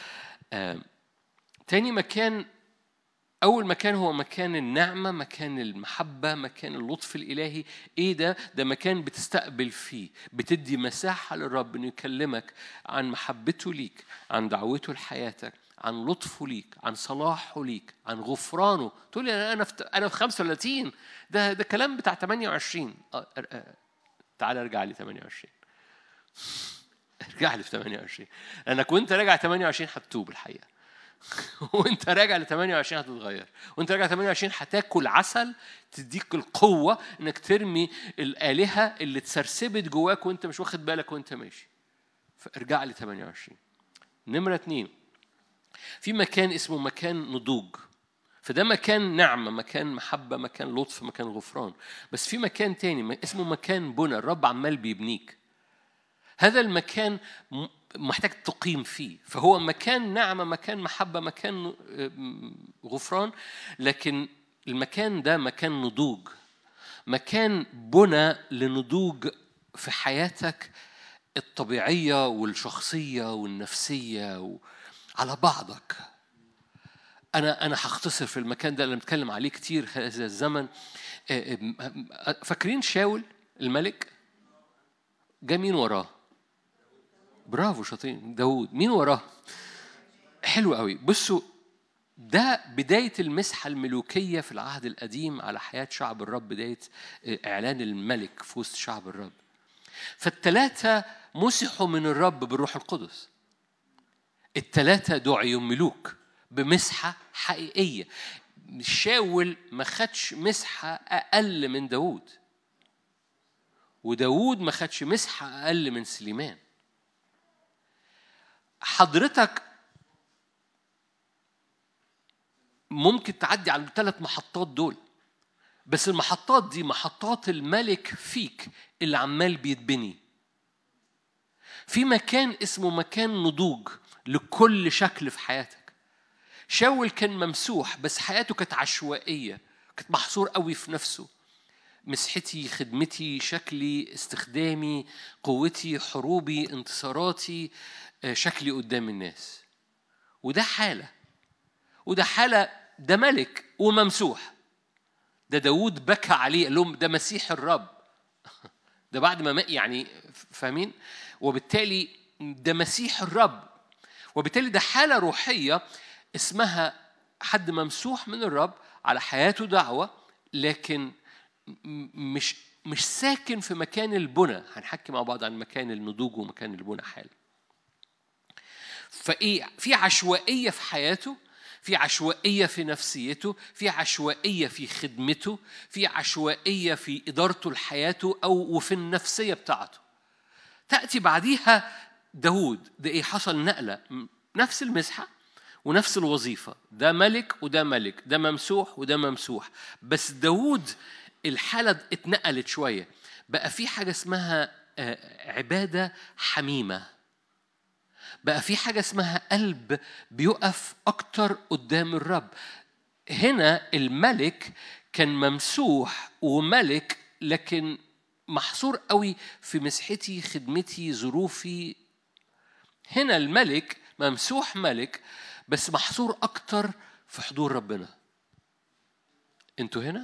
تاني مكان أول مكان هو مكان النعمة مكان المحبة مكان اللطف الإلهي إيه ده؟ ده مكان بتستقبل فيه بتدي مساحة للرب إنه يكلمك عن محبته ليك عن دعوته لحياتك عن لطفه ليك عن صلاحه ليك عن غفرانه تقول لي انا في انا في 35 ده ده كلام بتاع 28 آه آه تعال ارجع لي 28 ارجع لي في 28 لانك وانت راجع 28 هتتوب الحقيقه وانت راجع ل 28 هتتغير وانت راجع 28 هتاكل عسل تديك القوه انك ترمي الالهه اللي اتسرسبت جواك وانت مش واخد بالك وانت ماشي فارجع لي 28 نمره اثنين في مكان اسمه مكان نضوج فده مكان نعمة مكان محبة مكان لطف مكان غفران بس في مكان تاني اسمه مكان بنى الرب عمال بيبنيك هذا المكان محتاج تقيم فيه فهو مكان نعمة مكان محبة مكان غفران لكن المكان ده مكان نضوج مكان بنى لنضوج في حياتك الطبيعية والشخصية والنفسية و... على بعضك أنا أنا هختصر في المكان ده اللي بنتكلم عليه كتير هذا الزمن فاكرين شاول الملك جاء مين وراه برافو شاطرين داوود مين وراه حلو قوي بصوا ده بداية المسحة الملوكية في العهد القديم على حياة شعب الرب بداية إعلان الملك في وسط شعب الرب فالتلاتة مسحوا من الرب بالروح القدس التلاتة دعيوا ملوك بمسحة حقيقية شاول ما خدش مسحة أقل من داوود وداوود ما خدش مسحة أقل من سليمان حضرتك ممكن تعدي على الثلاث محطات دول بس المحطات دي محطات الملك فيك اللي عمال بيتبني في مكان اسمه مكان نضوج لكل شكل في حياتك شاول كان ممسوح بس حياته كانت عشوائية كانت محصور قوي في نفسه مسحتي خدمتي شكلي استخدامي قوتي حروبي انتصاراتي آه، شكلي قدام الناس وده حالة وده حالة ده ملك وممسوح ده داود بكى عليه قال لهم ده مسيح الرب ده بعد ما يعني فاهمين وبالتالي ده مسيح الرب وبالتالي ده حالة روحية اسمها حد ممسوح من الرب على حياته دعوة لكن مش مش ساكن في مكان البنى هنحكي مع بعض عن مكان النضوج ومكان البنى حالا فايه في عشوائيه في حياته في عشوائيه في نفسيته في عشوائيه في خدمته في عشوائيه في ادارته لحياته او وفي النفسيه بتاعته تاتي بعديها داود ده ايه حصل نقله نفس المسحه ونفس الوظيفة ده ملك وده ملك ده ممسوح وده ممسوح بس داود الحالة اتنقلت شوية بقى في حاجة اسمها آه، عبادة حميمة بقى في حاجة اسمها قلب بيقف أكتر قدام الرب هنا الملك كان ممسوح وملك لكن محصور قوي في مسحتي خدمتي ظروفي هنا الملك ممسوح ملك بس محصور أكتر في حضور ربنا انتوا هنا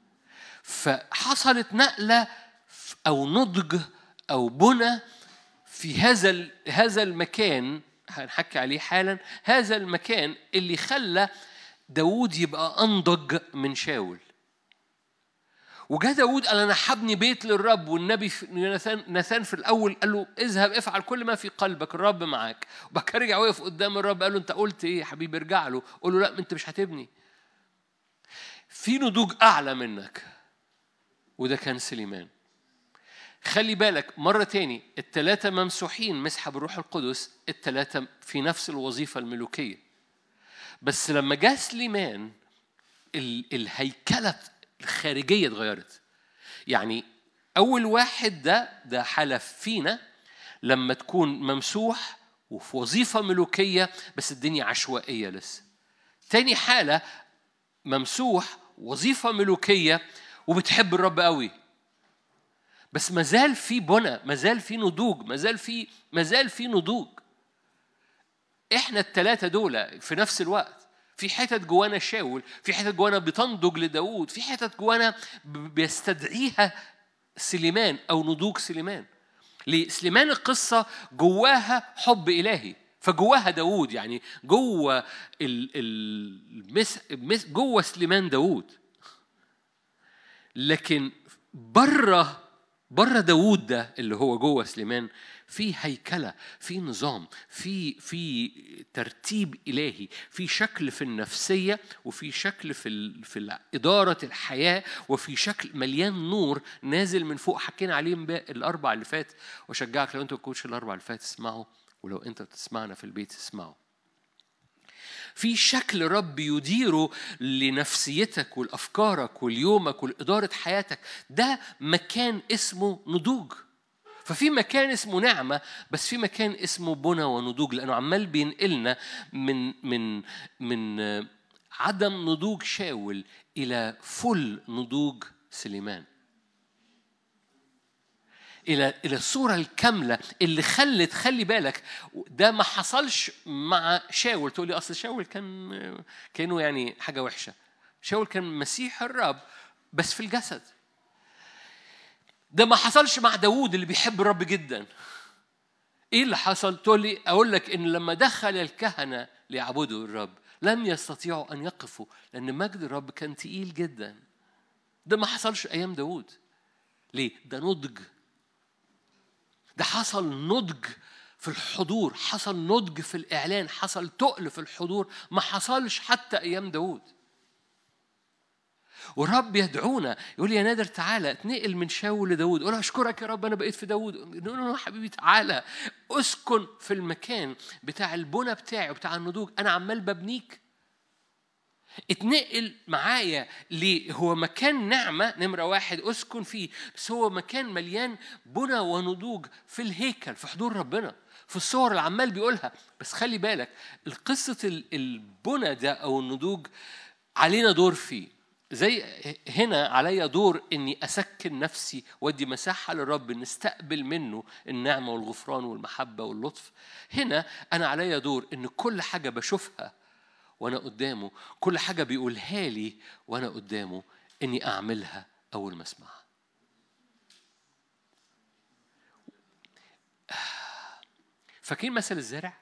فحصلت نقلة أو نضج أو بنى في هذا هذا المكان هنحكي عليه حالا هذا المكان اللي خلى داوود يبقى أنضج من شاول وجاء داود قال أنا حبني بيت للرب والنبي ناثان في الأول قال له اذهب افعل كل ما في قلبك الرب معاك وبعد كده رجع وقف قدام الرب قال له أنت قلت إيه يا حبيبي ارجع له قول له لا أنت مش هتبني في نضوج أعلى منك وده كان سليمان خلي بالك مرة تاني التلاتة ممسوحين مسحة بالروح القدس التلاتة في نفس الوظيفة الملوكية بس لما جاء سليمان الهيكلة الخارجية اتغيرت يعني أول واحد ده ده حالة فينا لما تكون ممسوح وفي وظيفة ملوكية بس الدنيا عشوائية لسه تاني حالة ممسوح وظيفة ملوكية وبتحب الرب قوي بس ما زال في بنى ما زال في نضوج ما زال في ما زال في نضوج احنا الثلاثه دول في نفس الوقت في حتت جوانا شاول في حتت جوانا بتنضج لداود في حتت جوانا بيستدعيها سليمان او نضوج سليمان لسليمان القصة جواها حب إلهي فجواها داود يعني جوه المس جوه سليمان داود لكن بره بره داوود ده اللي هو جوه سليمان في هيكله في نظام في في ترتيب الهي في شكل في النفسيه وفي شكل في في اداره الحياه وفي شكل مليان نور نازل من فوق حكينا عليه الاربع اللي فات واشجعك لو انت ما كنتش الاربع اللي فات اسمعه ولو انت بتسمعنا في البيت اسمعه في شكل رب يديره لنفسيتك ولأفكارك وليومك ولإدارة حياتك ده مكان اسمه نضوج ففي مكان اسمه نعمة بس في مكان اسمه بنى ونضوج لأنه عمال بينقلنا من من من عدم نضوج شاول إلى فل نضوج سليمان الى الى الصوره الكامله اللي خلت خلي بالك ده ما حصلش مع شاول تقول لي اصل شاول كان كانه يعني حاجه وحشه شاول كان مسيح الرب بس في الجسد ده ما حصلش مع داوود اللي بيحب الرب جدا ايه اللي حصل تقول لي اقول لك ان لما دخل الكهنه ليعبدوا الرب لم يستطيعوا ان يقفوا لان مجد الرب كان تقيل جدا ده ما حصلش ايام داوود ليه ده نضج ده حصل نضج في الحضور حصل نضج في الإعلان حصل تقل في الحضور ما حصلش حتى أيام داود والرب يدعونا يقول لي يا نادر تعالى اتنقل من شاول لداود اقول اشكرك يا رب انا بقيت في داود نقول له حبيبي تعالى اسكن في المكان بتاع البنى بتاعي وبتاع النضوج انا عمال ببنيك اتنقل معايا ليه هو مكان نعمة نمرة واحد أسكن فيه بس هو مكان مليان بنى ونضوج في الهيكل في حضور ربنا في الصور اللي عمال بيقولها بس خلي بالك القصة البنى ده أو النضوج علينا دور فيه زي هنا عليا دور اني اسكن نفسي وادي مساحه للرب نستقبل منه النعمه والغفران والمحبه واللطف هنا انا عليا دور ان كل حاجه بشوفها وانا قدامه كل حاجه بيقولها لي وانا قدامه اني اعملها اول ما اسمعها فاكرين مثل الزارع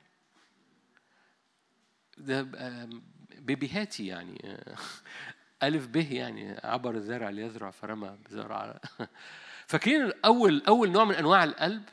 ده بيبيهاتي يعني ألف به يعني عبر الزارع ليزرع فرمى بزرع فاكرين أول أول نوع من أنواع القلب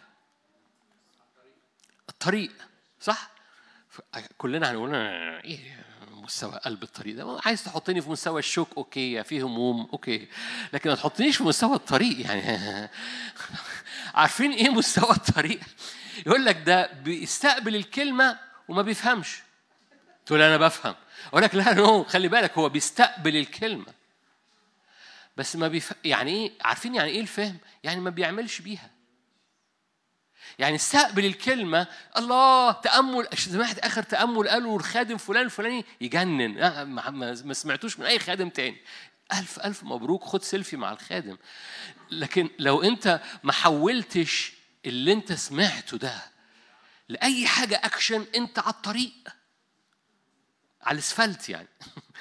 الطريق صح؟ كلنا هنقول ايه مستوى قلب الطريق ده عايز تحطني في مستوى الشوك اوكي في هموم اوكي لكن ما تحطنيش في مستوى الطريق يعني عارفين ايه مستوى الطريق يقول لك ده بيستقبل الكلمه وما بيفهمش تقول انا بفهم اقول لك لا نو خلي بالك هو بيستقبل الكلمه بس ما بيف... يعني ايه عارفين يعني ايه الفهم يعني ما بيعملش بيها يعني استقبل الكلمة الله تأمل سمعت آخر تأمل قالوا الخادم فلان الفلاني يجنن ما سمعتوش من أي خادم تاني ألف ألف مبروك خد سيلفي مع الخادم لكن لو أنت ما حولتش اللي أنت سمعته ده لأي حاجة أكشن أنت على الطريق على الاسفلت يعني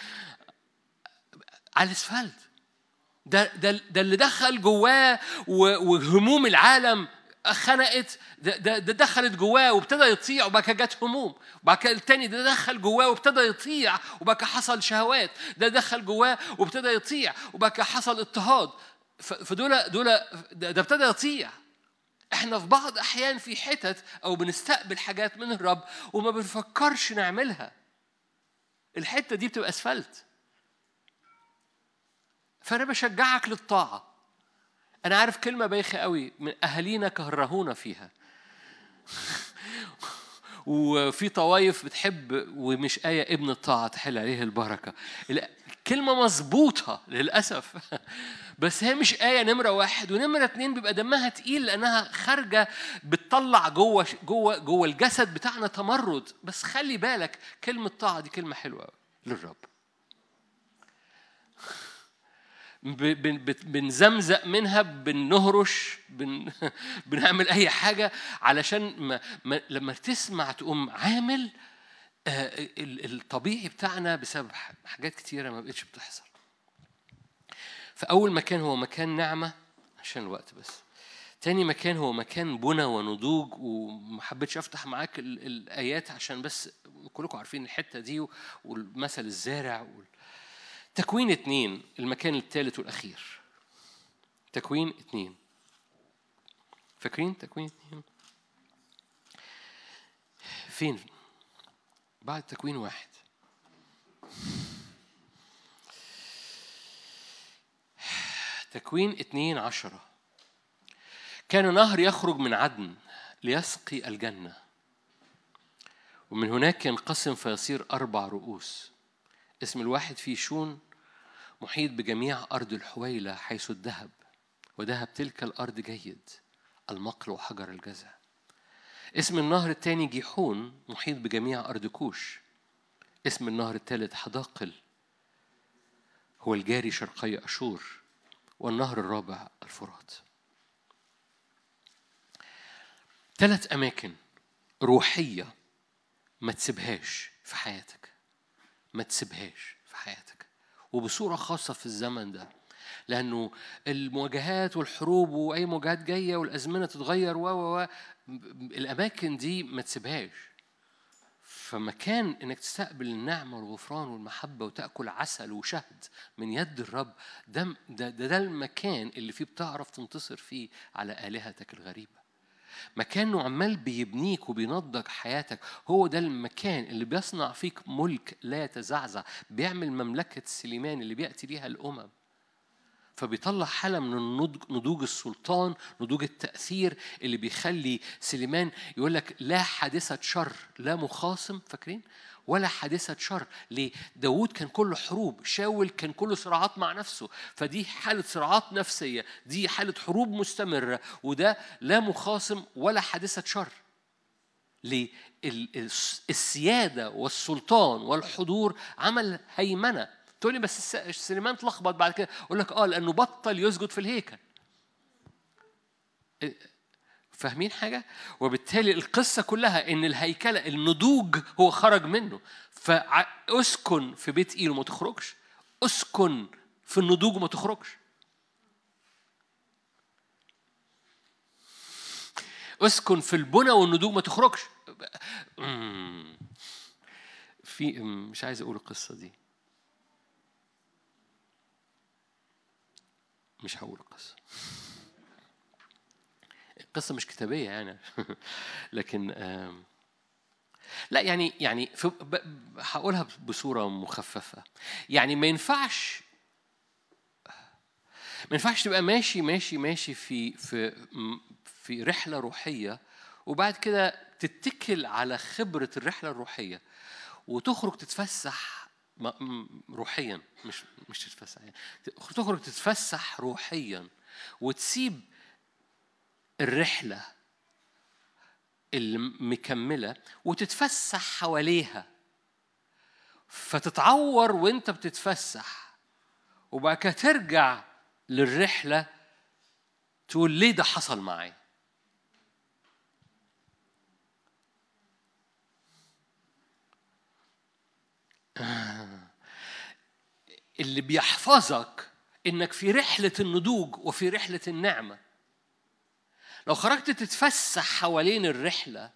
على الاسفلت ده ده ده اللي دخل جواه وهموم العالم خنقت ده, ده, ده دخلت جواه وابتدى يطيع وبعد كده جت هموم وبعد كده التاني ده دخل جواه وابتدى يطيع وبعد كده حصل شهوات ده دخل جواه وابتدى يطيع وبعد كده حصل اضطهاد فدول دول ده ابتدى يطيع احنا في بعض احيان في حتت او بنستقبل حاجات من الرب وما بنفكرش نعملها الحته دي بتبقى اسفلت فانا بشجعك للطاعه أنا عارف كلمة بايخة قوي من أهالينا كرهونا فيها وفي طوايف بتحب ومش آية ابن الطاعة تحل عليه البركة الكلمة مظبوطة للأسف بس هي مش آية نمرة واحد ونمرة اتنين بيبقى دمها تقيل لأنها خارجة بتطلع جوه جوه جوه الجسد بتاعنا تمرد بس خلي بالك كلمة طاعة دي كلمة حلوة للرب بنزمزق منها بنهرش بن بنعمل اي حاجه علشان ما ما لما تسمع تقوم عامل آه، الطبيعي بتاعنا بسبب حاجات كتيره ما بقتش بتحصل فاول مكان هو مكان نعمه عشان الوقت بس تاني مكان هو مكان بنى ونضوج وما حبيتش افتح معاك الايات عشان بس كلكم عارفين الحته دي والمثل الزارع وال تكوين اتنين المكان الثالث والأخير تكوين اتنين فاكرين تكوين اتنين فين بعد تكوين واحد تكوين اتنين عشرة كان نهر يخرج من عدن ليسقي الجنة ومن هناك ينقسم فيصير أربع رؤوس اسم الواحد فيه شون محيط بجميع أرض الحويلة حيث الذهب وذهب تلك الأرض جيد المقل وحجر الجزع اسم النهر الثاني جيحون محيط بجميع أرض كوش اسم النهر الثالث حداقل هو الجاري شرقي أشور والنهر الرابع الفرات ثلاث أماكن روحية ما تسيبهاش في حياتك ما تسيبهاش في حياتك وبصورة خاصة في الزمن ده لأنه المواجهات والحروب وأي مواجهات جاية والأزمنة تتغير و و الأماكن دي ما تسيبهاش فمكان انك تستقبل النعمه والغفران والمحبه وتاكل عسل وشهد من يد الرب ده ده, ده, ده المكان اللي فيه بتعرف تنتصر فيه على الهتك الغريبه مكانه عمال بيبنيك وبينضج حياتك هو ده المكان اللي بيصنع فيك ملك لا يتزعزع بيعمل مملكة سليمان اللي بيأتي بيها الأمم فبيطلع حالة من النضج نضوج السلطان نضوج التأثير اللي بيخلي سليمان يقول لك لا حادثة شر لا مخاصم فاكرين ولا حادثة شر ليه؟ داود كان كله حروب شاول كان كله صراعات مع نفسه فدي حالة صراعات نفسية دي حالة حروب مستمرة وده لا مخاصم ولا حادثة شر ليه؟ السيادة والسلطان والحضور عمل هيمنة تقول لي بس سليمان اتلخبط بعد كده اقول لك اه لانه بطل يسجد في الهيكل فاهمين حاجة؟ وبالتالي القصة كلها إن الهيكلة النضوج هو خرج منه فأسكن في بيت إيل وما تخرجش أسكن في النضوج وما تخرجش اسكن في البنى والنضوج ما تخرجش في مش عايز اقول القصه دي مش هقول القصه قصة مش كتابية يعني لكن لا يعني يعني هقولها بصورة مخففة يعني ما ينفعش ما ينفعش تبقى ماشي ماشي ماشي في في في رحلة روحية وبعد كده تتكل على خبرة الرحلة الروحية وتخرج تتفسح روحيا مش مش تتفسح يعني تخرج تتفسح روحيا وتسيب الرحلة المكملة وتتفسح حواليها فتتعور وانت بتتفسح وبعد كده ترجع للرحلة تقول ليه ده حصل معايا اللي بيحفظك انك في رحلة النضوج وفي رحلة النعمة لو خرجت تتفسح حوالين الرحلة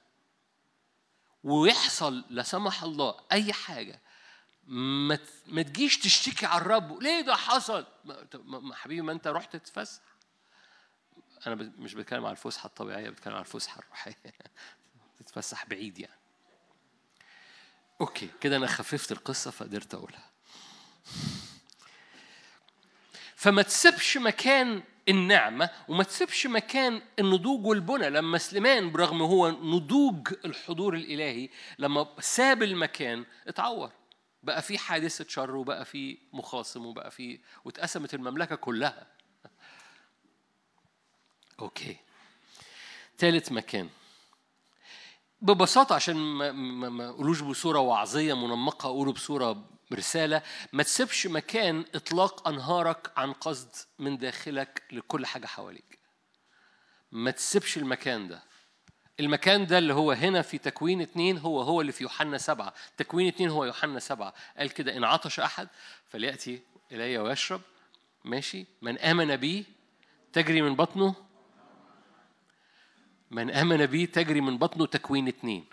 ويحصل لا سمح الله أي حاجة ما ما تجيش تشتكي على الرب ليه ده حصل حبيبي ما انت رحت تتفسح انا مش بتكلم على الفسحه الطبيعيه بتكلم على الفسحه الروحيه تتفسح بعيد يعني اوكي كده انا خففت القصه فقدرت اقولها فما تسيبش مكان النعمة وما تسيبش مكان النضوج والبنى لما سليمان برغم هو نضوج الحضور الإلهي لما ساب المكان اتعور بقى في حادثة شر وبقى في مخاصم وبقى في واتقسمت المملكة كلها أوكي ثالث مكان ببساطة عشان ما, ما, أقولوش بصورة وعظية منمقة أقوله بصورة رسالة ما تسيبش مكان إطلاق أنهارك عن قصد من داخلك لكل حاجة حواليك ما تسيبش المكان ده المكان ده اللي هو هنا في تكوين اتنين هو هو اللي في يوحنا سبعة تكوين اتنين هو يوحنا سبعة قال كده إن عطش أحد فليأتي إلي ويشرب ماشي من آمن بي تجري من بطنه من آمن بي تجري من بطنه تكوين اتنين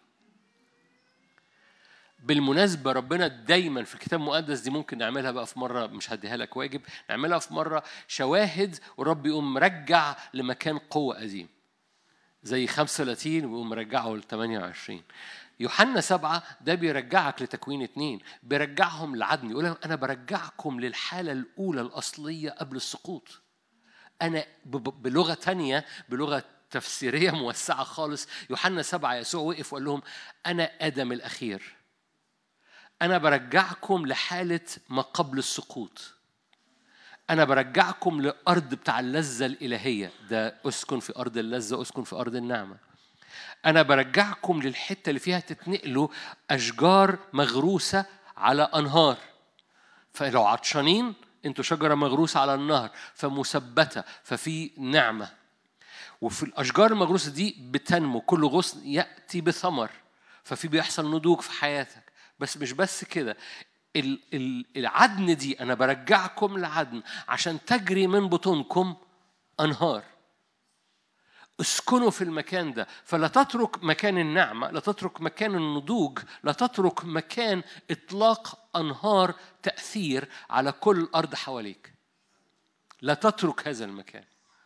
بالمناسبة ربنا دايما في الكتاب المقدس دي ممكن نعملها بقى في مرة مش هديها لك واجب نعملها في مرة شواهد ورب يقوم مرجع لمكان قوة قديم زي 35 ويقوم مرجعه ل 28 يوحنا سبعة ده بيرجعك لتكوين اتنين بيرجعهم لعدن يقول أنا برجعكم للحالة الأولى الأصلية قبل السقوط أنا بلغة تانية بلغة تفسيرية موسعة خالص يوحنا سبعة يسوع وقف وقال لهم أنا آدم الأخير أنا برجعكم لحالة ما قبل السقوط أنا برجعكم لأرض بتاع اللذة الإلهية ده أسكن في أرض اللذة أسكن في أرض النعمة أنا برجعكم للحتة اللي فيها تتنقلوا أشجار مغروسة على أنهار فلو عطشانين انتوا شجرة مغروسة على النهر فمثبتة ففي نعمة وفي الأشجار المغروسة دي بتنمو كل غصن يأتي بثمر ففي بيحصل نضوج في حياتك بس مش بس كده العدن دي أنا برجعكم العدن عشان تجري من بطونكم أنهار اسكنوا في المكان ده فلا تترك مكان النعمة لا تترك مكان النضوج لا تترك مكان إطلاق أنهار تأثير على كل الأرض حواليك لا تترك هذا المكان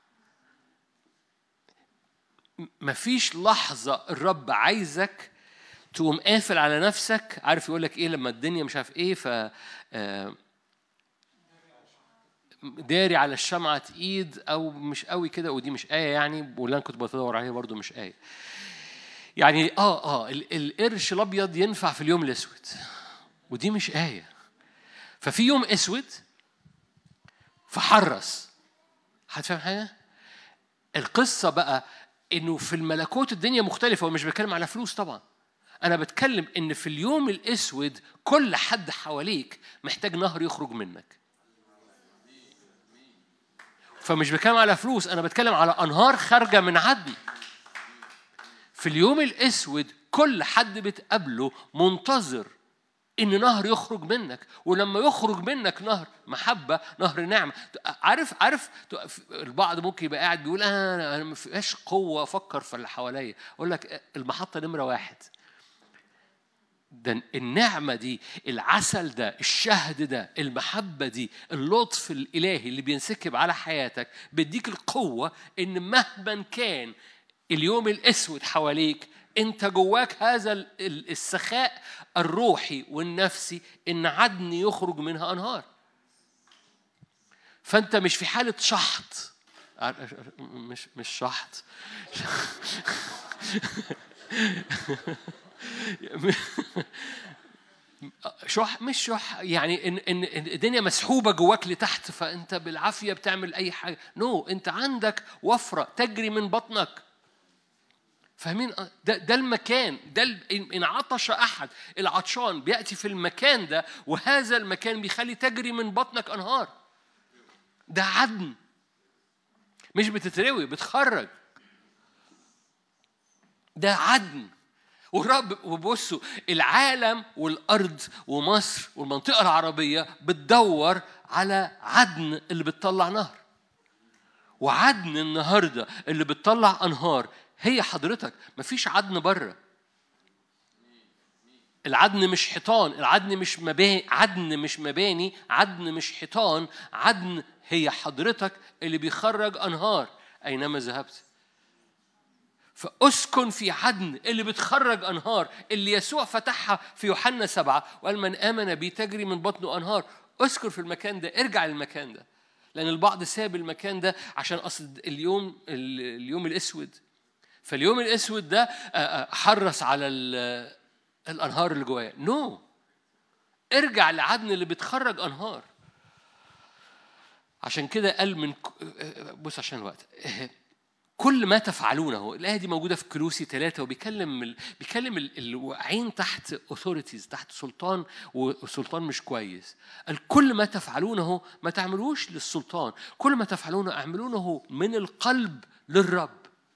مفيش لحظة الرب عايزك تقوم قافل على نفسك عارف يقول لك ايه لما الدنيا مش عارف ايه ف آه، داري على الشمعة ايد او مش قوي كده ودي مش آية يعني واللي انا كنت بدور عليها برضو مش آية يعني اه اه القرش الابيض ينفع في اليوم الاسود ودي مش آية ففي يوم اسود فحرص هتفهم حاجة؟ القصة بقى انه في الملكوت الدنيا مختلفة ومش بتكلم على فلوس طبعا أنا بتكلم إن في اليوم الأسود كل حد حواليك محتاج نهر يخرج منك. فمش بتكلم على فلوس أنا بتكلم على أنهار خارجة من عدن. في اليوم الأسود كل حد بتقابله منتظر ان نهر يخرج منك ولما يخرج منك نهر محبه نهر نعمه عارف عارف البعض ممكن يبقى قاعد بيقول انا انا ما فيهاش قوه افكر في اللي حواليا اقول لك المحطه نمره واحد ده النعمة دي العسل ده الشهد ده المحبة دي اللطف الإلهي اللي بينسكب على حياتك بيديك القوة إن مهما كان اليوم الأسود حواليك أنت جواك هذا السخاء الروحي والنفسي إن عدن يخرج منها أنهار فأنت مش في حالة شحط مش مش شحط شح مش شح يعني ان ان الدنيا مسحوبه جواك لتحت فانت بالعافيه بتعمل اي حاجه نو no, انت عندك وفره تجري من بطنك فاهمين ده, ده المكان ده ان عطش احد العطشان بياتي في المكان ده وهذا المكان بيخلي تجري من بطنك انهار ده عدن مش بتتروي بتخرج ده عدن ورب وبصوا العالم والارض ومصر والمنطقه العربيه بتدور على عدن اللي بتطلع نهر وعدن النهارده اللي بتطلع انهار هي حضرتك مفيش عدن بره العدن مش حيطان العدن مش مباني عدن مش مباني عدن مش حيطان عدن هي حضرتك اللي بيخرج انهار اينما ذهبت فاسكن في عدن اللي بتخرج انهار اللي يسوع فتحها في يوحنا سبعه وقال من امن بي تجري من بطنه انهار اسكن في المكان ده ارجع للمكان ده لان البعض ساب المكان ده عشان اصل اليوم اليوم الاسود فاليوم الاسود ده حرص على الانهار اللي جوايا نو no. ارجع لعدن اللي بتخرج انهار عشان كده قال من بص عشان الوقت كل ما تفعلونه الآية دي موجودة في كلوسي ثلاثة وبيكلم بيكلم الواقعين تحت أوثوريتيز تحت سلطان والسلطان مش كويس قال كل ما تفعلونه ما تعملوش للسلطان كل ما تفعلونه اعملونه من القلب للرب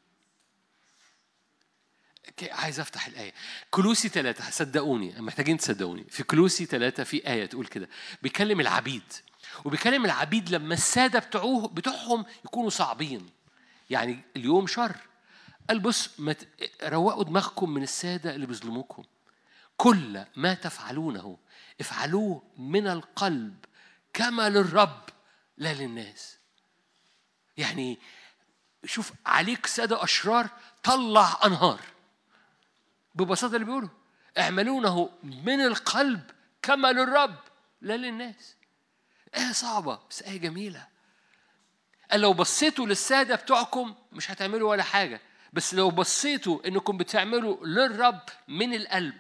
عايز افتح الايه كلوسي ثلاثة صدقوني محتاجين تصدقوني في كلوسي ثلاثة في ايه تقول كده بيكلم العبيد وبيكلم العبيد لما الساده بتوعه بتوعهم يكونوا صعبين يعني اليوم شر قال بص ما روقوا دماغكم من السادة اللي بيظلموكم كل ما تفعلونه افعلوه من القلب كما للرب لا للناس يعني شوف عليك سادة أشرار طلع أنهار ببساطة اللي بيقولوا اعملونه من القلب كما للرب لا للناس آية صعبة بس آية جميلة قال لو بصيتوا للسادة بتوعكم مش هتعملوا ولا حاجة بس لو بصيتوا انكم بتعملوا للرب من القلب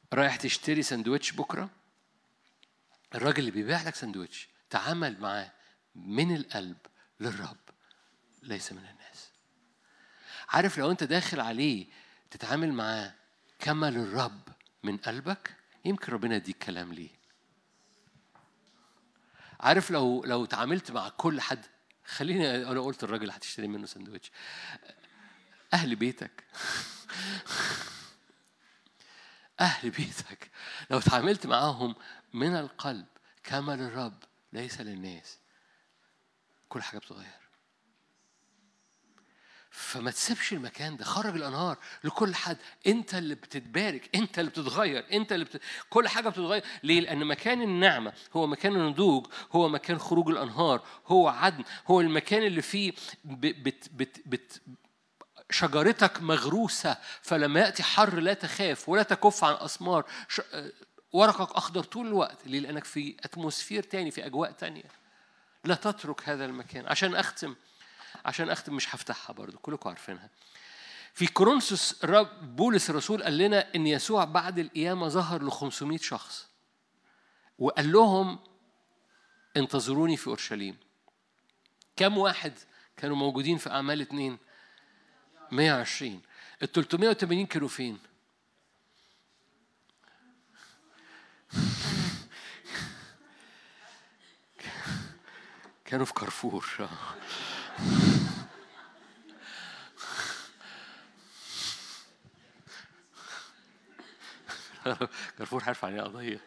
رايح تشتري سندوتش بكرة الراجل اللي بيبيع لك سندوتش تعامل معاه من القلب للرب ليس من الناس عارف لو انت داخل عليه تتعامل معاه كما للرب من قلبك يمكن ربنا يديك كلام ليه عارف لو لو تعاملت مع كل حد خليني انا قلت الراجل اللي هتشتري منه سندوتش اهل بيتك اهل بيتك لو تعاملت معاهم من القلب كما للرب ليس للناس كل حاجه بتتغير فما تسيبش المكان ده خرج الانهار لكل حد انت اللي بتتبارك انت اللي بتتغير انت اللي بت... كل حاجه بتتغير ليه لان مكان النعمه هو مكان النضوج هو مكان خروج الانهار هو عدن هو المكان اللي فيه بت... بت... بت... شجرتك مغروسة فلما يأتي حر لا تخاف ولا تكف عن أسمار ش... ورقك أخضر طول الوقت ليه؟ لأنك في أتموسفير تاني في أجواء تانية لا تترك هذا المكان عشان أختم عشان اختم مش هفتحها برضو كلكم عارفينها في كورنثوس الرب بولس الرسول قال لنا ان يسوع بعد القيامه ظهر ل 500 شخص وقال لهم انتظروني في اورشليم كم واحد كانوا موجودين في اعمال اتنين 120 ال 380 كانوا فين كانوا في كارفور كارفور عارف عن قضية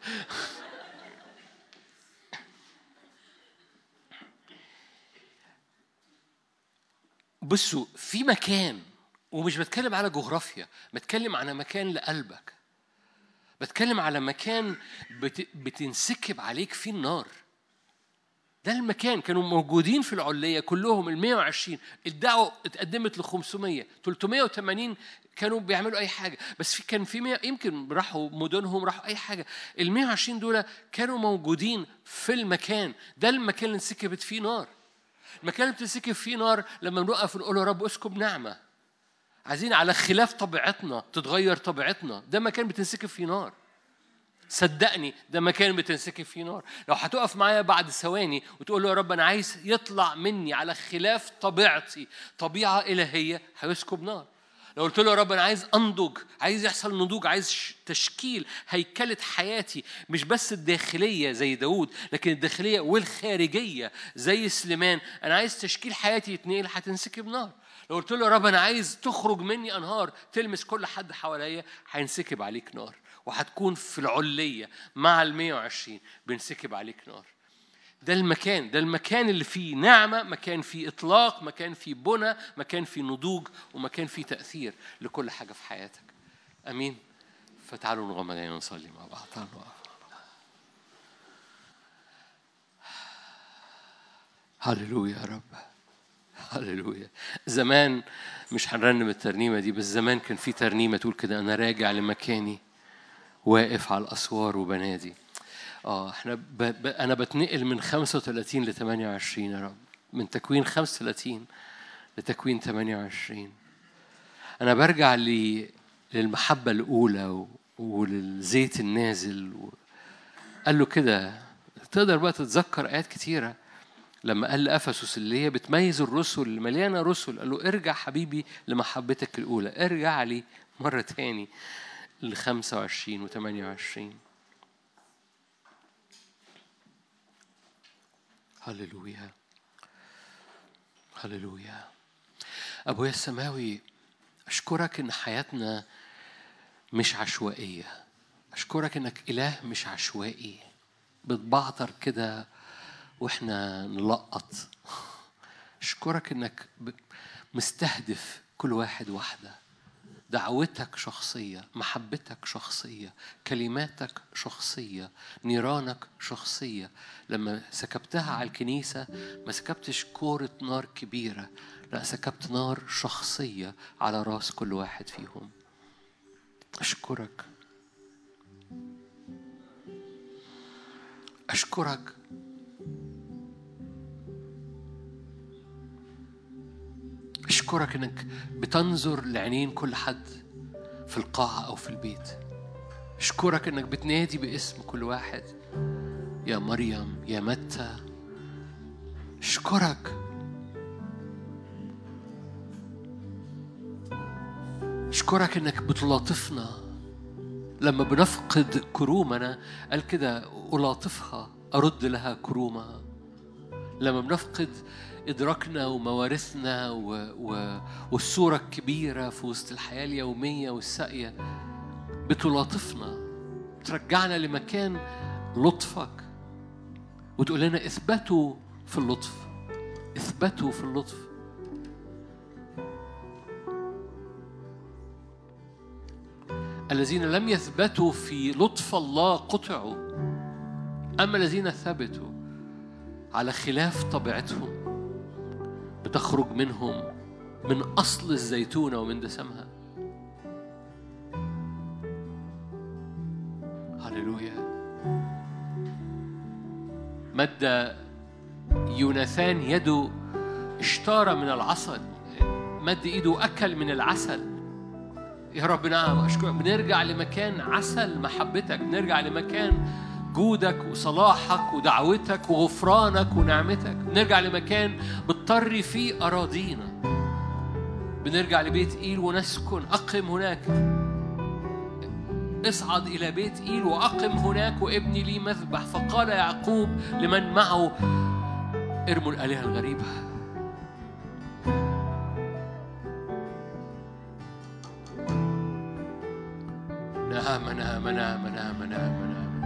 بصوا في مكان ومش بتكلم على جغرافيا بتكلم على مكان لقلبك بتكلم على مكان بتنسكب عليك فيه النار ده المكان كانوا موجودين في العلية كلهم ال 120 الدعوة اتقدمت ل 500 380 كانوا بيعملوا أي حاجة بس في كان في 100 يمكن راحوا مدنهم راحوا أي حاجة ال 120 دول كانوا موجودين في المكان ده المكان اللي انسكبت فيه نار المكان اللي بتنسكب فيه نار لما بنقف نقول يا رب اسكب نعمة عايزين على خلاف طبيعتنا تتغير طبيعتنا ده مكان بتنسكب فيه نار صدقني ده مكان بتنسكب فيه نار لو هتقف معايا بعد ثواني وتقول له يا رب انا عايز يطلع مني على خلاف طبيعتي طبيعه الهيه هيسكب نار لو قلت له يا رب انا عايز انضج عايز يحصل نضوج عايز تشكيل هيكله حياتي مش بس الداخليه زي داود لكن الداخليه والخارجيه زي سليمان انا عايز تشكيل حياتي يتنقل هتنسكب نار لو قلت له يا رب انا عايز تخرج مني انهار تلمس كل حد حواليا هينسكب عليك نار وهتكون في العلية مع ال 120 بنسكب عليك نار ده المكان ده المكان اللي فيه نعمة مكان فيه إطلاق مكان فيه بنى مكان فيه نضوج ومكان فيه تأثير لكل حاجة في حياتك أمين فتعالوا نغمض عينينا ونصلي مع بعض تعالوا نقف هللويا يا رب هللويا زمان مش هنرنم الترنيمة دي بس زمان كان في ترنيمة تقول كده أنا راجع لمكاني واقف على الأسوار وبنادي اه احنا ب... ب... انا بتنقل من 35 ل 28 يا رب من تكوين 35 لتكوين 28 انا برجع ل... للمحبة الأولى و... وللزيت النازل و... قال له كده تقدر بقى تتذكر آيات كتيرة لما قال لأفسس اللي هي بتميز الرسل مليانة رسل قال له ارجع حبيبي لمحبتك الأولى ارجع لي مرة تاني ل 25 و 28 هللويا هللويا أبويا السماوي أشكرك إن حياتنا مش عشوائية أشكرك إنك إله مش عشوائي بتبعتر كده وإحنا نلقط أشكرك إنك مستهدف كل واحد واحدة دعوتك شخصية محبتك شخصية كلماتك شخصية نيرانك شخصية لما سكبتها على الكنيسة ما سكبتش كورة نار كبيرة لا سكبت نار شخصية على راس كل واحد فيهم أشكرك أشكرك أشكرك إنك بتنظر لعينين كل حد في القاعة أو في البيت اشكرك انك بتنادي باسم كل واحد يا مريم يا متى اشكرك اشكرك انك بتلاطفنا لما بنفقد كرومنا قال كده الاطفها ارد لها كرومها لما بنفقد إدراكنا وموارثنا و... و... والصورة الكبيرة في وسط الحياة اليومية والساقية بتلاطفنا ترجعنا لمكان لطفك وتقول لنا اثبتوا في اللطف اثبتوا في اللطف الذين لم يثبتوا في لطف الله قطعوا أما الذين ثبتوا على خلاف طبيعتهم بتخرج منهم من أصل الزيتونة ومن دسمها هللويا مد يوناثان يده اشتار من العسل مد ايده اكل من العسل يا رب نعم اشكرك بنرجع لمكان عسل محبتك بنرجع لمكان جودك وصلاحك ودعوتك وغفرانك ونعمتك بنرجع لمكان بتطري فيه اراضينا بنرجع لبيت ايل ونسكن اقم هناك اصعد إلى بيت إيل وأقم هناك وابني لي مذبح فقال يعقوب لمن معه ارموا الآلهة الغريبة نعم نعم نعم نعم نعم نعم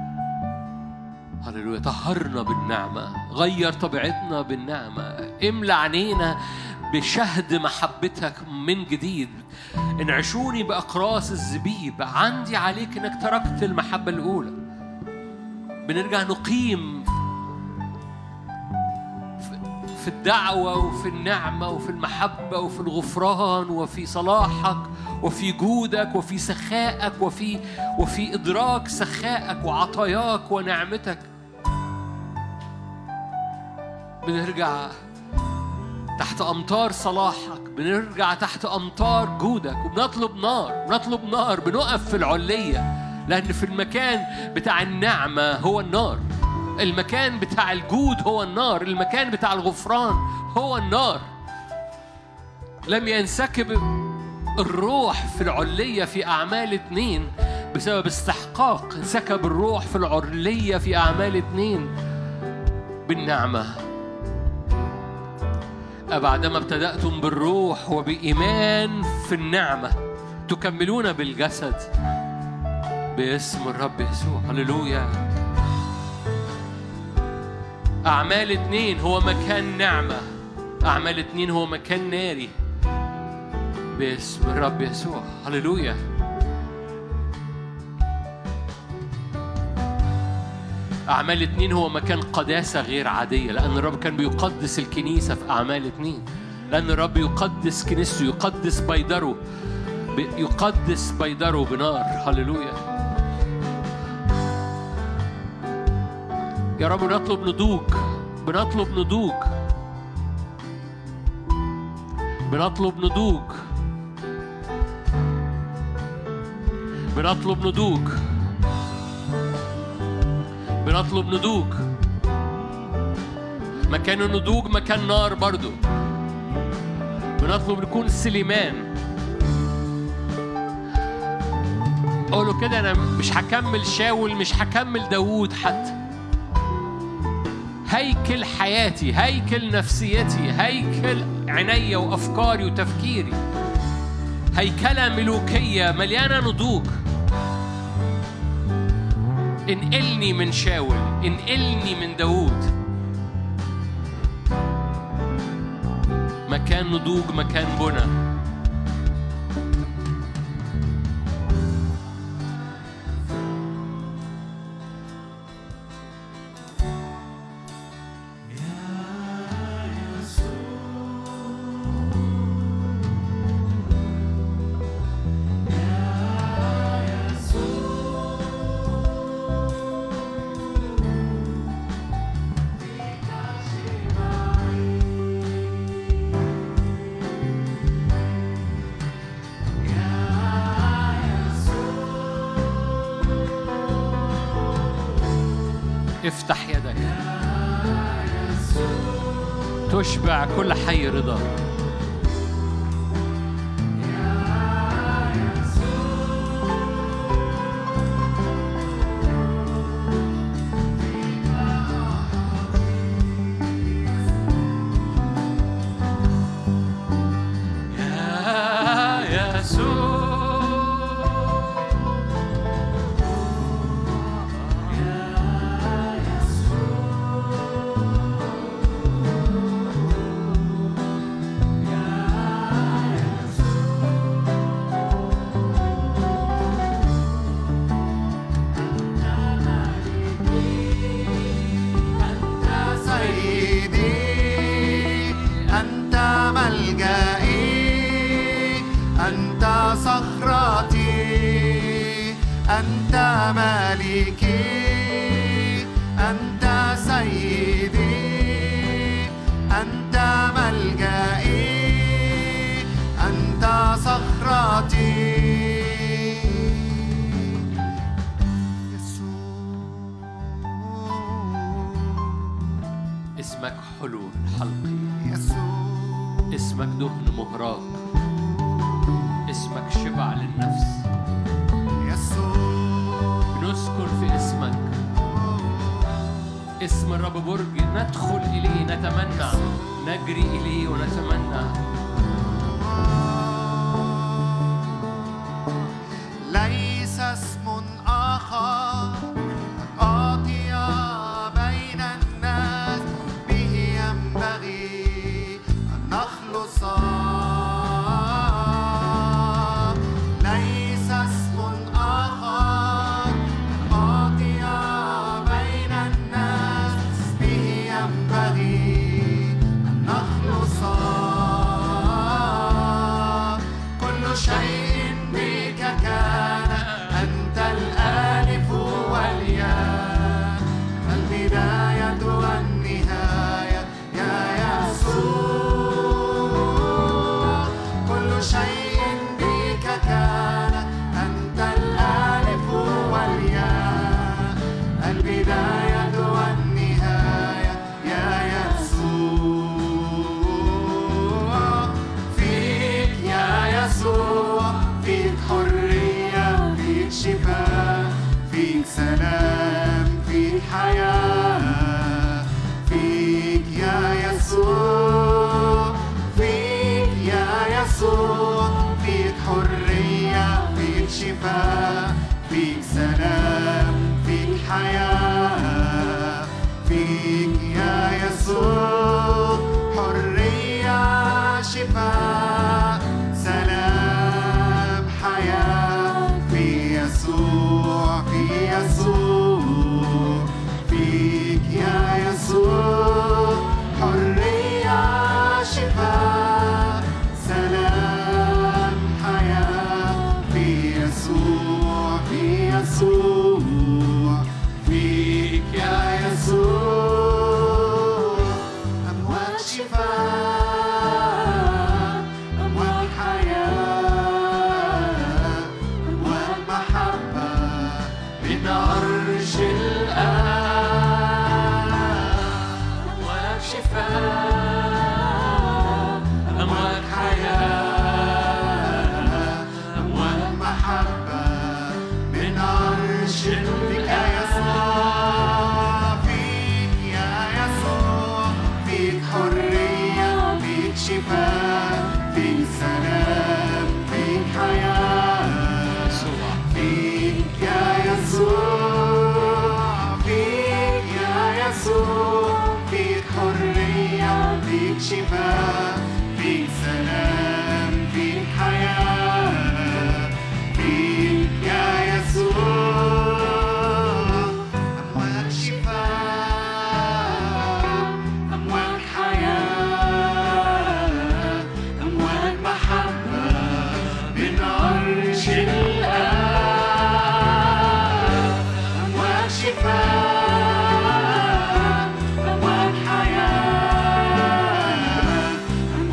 هللويا طهرنا بالنعمة غير طبيعتنا بالنعمة املى عينينا بشهد محبتك من جديد انعشوني بأقراص الزبيب عندي عليك انك تركت المحبة الأولى بنرجع نقيم في الدعوة وفي النعمة وفي المحبة وفي الغفران وفي صلاحك وفي جودك وفي سخائك وفي وفي إدراك سخائك وعطاياك ونعمتك بنرجع تحت أمطار صلاحك بنرجع تحت أمطار جودك وبنطلب نار بنطلب نار بنقف في العلية لأن في المكان بتاع النعمة هو النار المكان بتاع الجود هو النار المكان بتاع الغفران هو النار لم ينسكب الروح في العلية في أعمال اتنين بسبب استحقاق انسكب الروح في العلية في أعمال اتنين بالنعمة بعدما ابتدأتم بالروح وبإيمان في النعمة تكملون بالجسد باسم الرب يسوع هللويا أعمال اتنين هو مكان نعمة أعمال اتنين هو مكان ناري باسم الرب يسوع هللويا أعمال اتنين هو مكان قداسة غير عادية لأن الرب كان بيقدس الكنيسة في أعمال اتنين لأن الرب يقدس كنيسته يقدس بيدره يقدس بيدره بنار هللويا يا رب نطلب نضوج بنطلب نضوج بنطلب نضوج بنطلب نضوج بنطلب نضوج مكان النضوج مكان نار برضو بنطلب نكون سليمان اقوله كده انا مش هكمل شاول مش هكمل داوود حتى هيكل حياتي هيكل نفسيتي هيكل عيني وافكاري وتفكيري هيكله ملوكيه مليانه نضوج انقلني من شاول انقلني من داوود مكان نضوج مكان بنى افتح يدك تشبع كل حي رضا يا يسوع أنت سيدي أنت ملجئي أنت صخرتي أنت مالكي أنت سيدي أنت ملجئي أنت صخرتي يسوع اسمك حلو حلقي يسوع اسمك دهن مهراق اسمك شبع للنفس يسوع بنسكن في اسمك اسم الرب برج ندخل إليه نتمنى نجري إليه ونتمنى ليس اسم آخر أعطي بين الناس به ينبغي أن نخلص ليس اسم آخر أعطي بين الناس به ينبغي أن نخلص كل شيء بك كان أنت الألف والياء البداية والنهاية يا يسوع كل شيء بك كان أنت الألف والياء البداية والنهاية يا يسوع فيك يا يسوع فيك حرية فيك شفاء فيك سلام فيك حياة فيك يا يسوع فيك يا يسوع فيك حرية فيك شفاء فيك سلام فيك حياة فيك يا يسوع حرية شفاء سلام حياة في يسوع في يسوع فيك يا يسوع حرية شفاء سلام حياة في يسوع في يسوع فيك يا يسوع أمواج شفاء أمواج حياة أمواج محبة من عرش الآب أمواج شفاء أمواج حياة أمواج محبة من عرش بك يسوع فيك يا يسوع فيك حرية فيك شفاء فيك سلام فيك حياة يسوع فيك يا يسوع فيك يا يسوع فيك حرية فيك شفاء فيك سلام فيك حياة فيك يا يسوع أمواج شفاء أمواج حياة أمواج محبة من عرش الآب أمواج شفاء أمواج حياة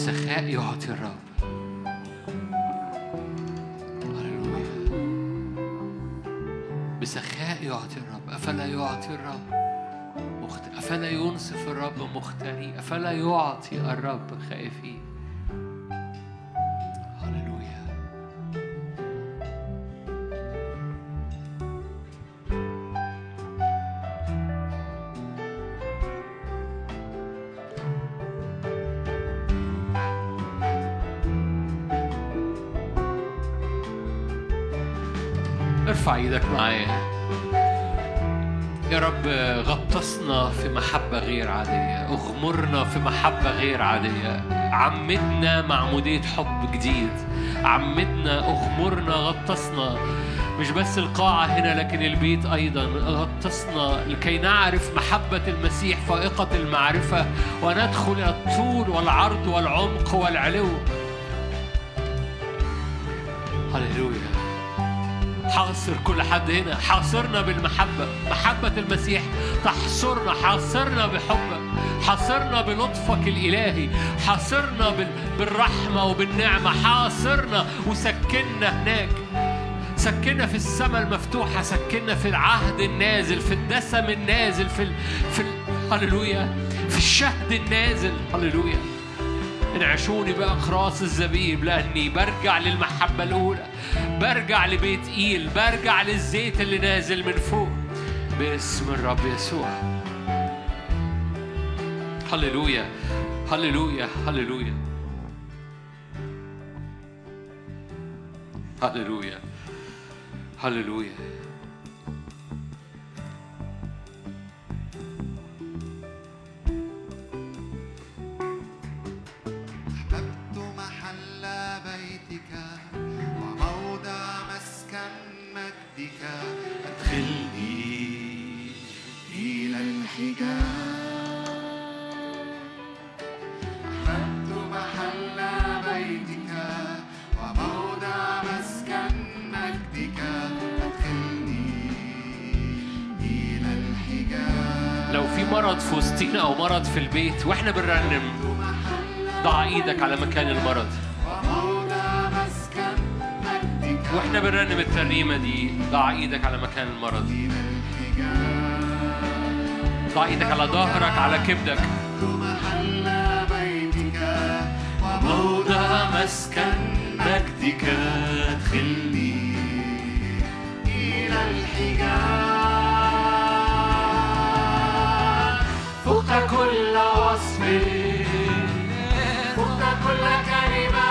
بسخاء يعطي الرب هللويا بسخاء يعطي الرب أفلا يعطي الرب مخت... أفلا ينصف الرب مختاري أفلا يعطي الرب خائفين هللويا ارفع ايدك معايا يا رب غطسنا في محبة غير عادية اغمرنا في محبة غير عادية عمدنا معمودية حب جديد عمدنا اغمرنا غطسنا مش بس القاعة هنا لكن البيت أيضا غطسنا لكي نعرف محبة المسيح فائقة المعرفة وندخل إلى الطول والعرض والعمق والعلو هللويا حاصر كل حد هنا حاصرنا بالمحبة محبة المسيح تحصرنا حاصرنا بحبك حاصرنا بلطفك الإلهي حاصرنا بال- بالرحمة وبالنعمة حاصرنا وسكننا هناك سكننا في السماء المفتوحة سكننا في العهد النازل في الدسم النازل في ال... في ال... هللويا في الشهد النازل هللويا انعشوني بأقراص الزبيب لأني برجع للمحبة الأولى برجع لبيت إيل برجع للزيت اللي نازل من فوق باسم الرب يسوع هللويا هللويا هللويا هللويا هللويا أحببت محل بيتك وموضع مسكن مجدك أدخلني إلى الحجاب أحببت محل بيتك وموضع مسكن مجدك أدخلني إلى الحجاب لو في مرض في وسطينا أو مرض في البيت وإحنا بنرنم ضع إيدك على مكان المرض وموضع مسكن مجدك واحنا بنرنم الترنيمة دي ضع ايدك على مكان المرض إلى الحجاب ضع ايدك على ظهرك على كبدك محل بيتك وموضع مسكن مجدك ادخلني إلى الحجاب فوق كل وصف فوق كل كلمة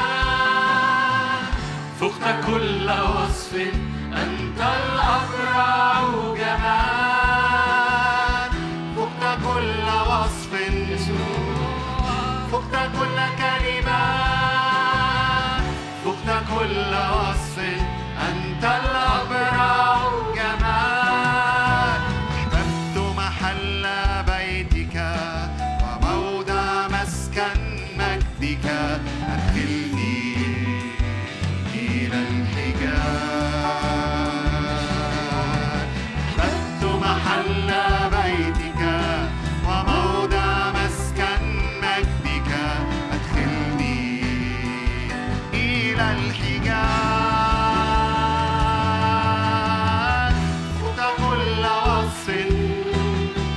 فوق كل وصف أنت الأبرع جمال فوق كل وصف فوق كل كلمة فوق كل وصف أنت الأبرع جمال أحببت محل بيتك وموضع مسكن مجدك أدخلني إلى الحجاب أحببت محل بيتك وموضع مسكن مجدك أدخلني إلى الحجاب فوق كل وصف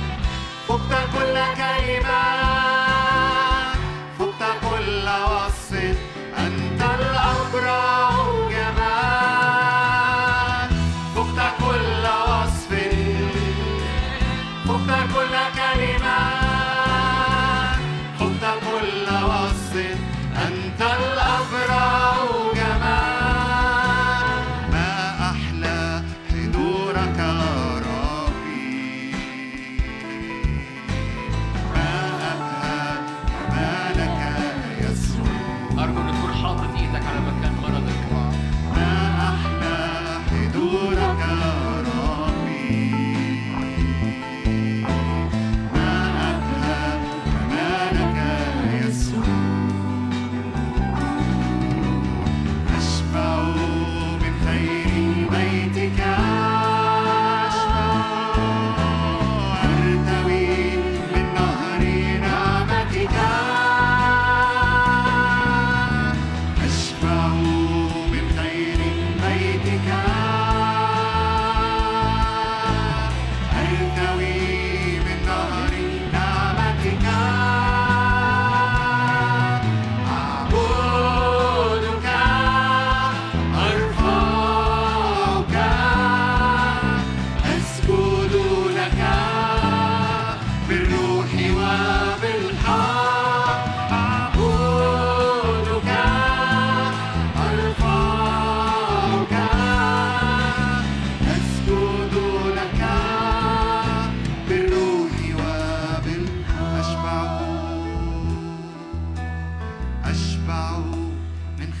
فوق كل كلمة فوق كل وصف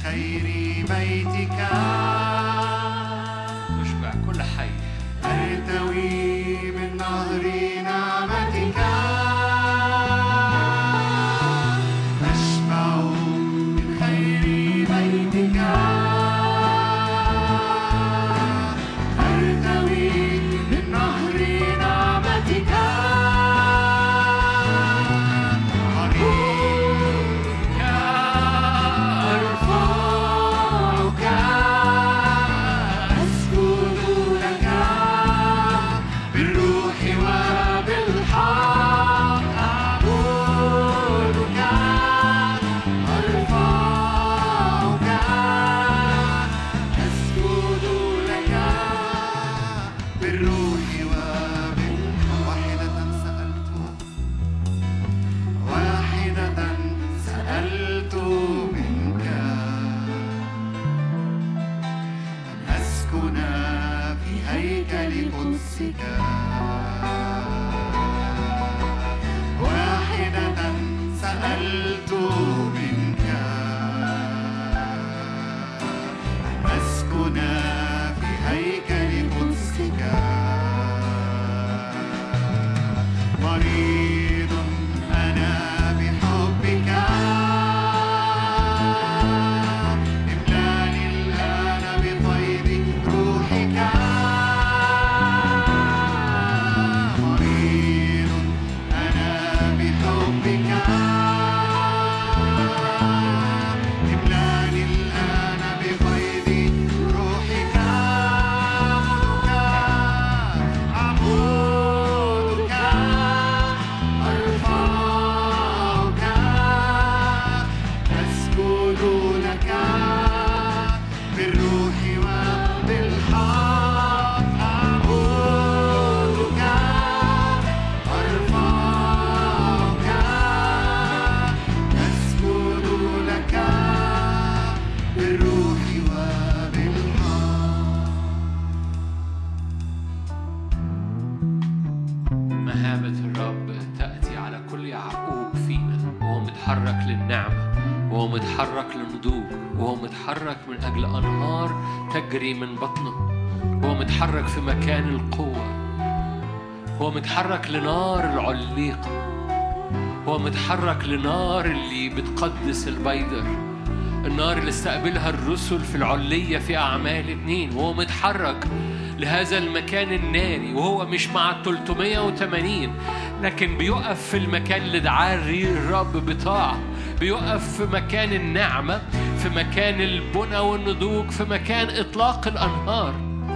خير بيتك اشبع كل حي أرتوي من نهر نعمتك أشبع من خير بيتك أرتوي من نهر نعمتك قريبك أرفعك أسجد لك بالروح وبالحق أعبدك أرفعك أسجد لك بالروح وبالحق واحدة سألت واحدة سألت منك أن أسكن في هيكل قدسك واحدة سألت منك أن أسكن في هيكل قدسك مريض أنا بحبك املاني الآن بفيض روحك مريض أنا بحبك املاني الآن بفيض روحك أعبدك أرفعك أسجد لك بالروح وبالحق أعبدك أرفعك أسجد لك بالروح وبالحق مهابة الرب تأتي على كل يعقوب فينا وهو متحرك للنعمة وهو متحرك للنضوج وهو متحرك من أجل أنهار تجري من بطنه هو متحرك في مكان القوة هو متحرك لنار العليقة هو متحرك لنار اللي بتقدس البيدر النار اللي استقبلها الرسل في العلية في أعمال اتنين وهو متحرك لهذا المكان الناري وهو مش مع ال 380 لكن بيقف في المكان اللي دعاه الرب بطاعة بيقف في مكان النعمة في مكان البنى والنضوج في مكان إطلاق الأنهار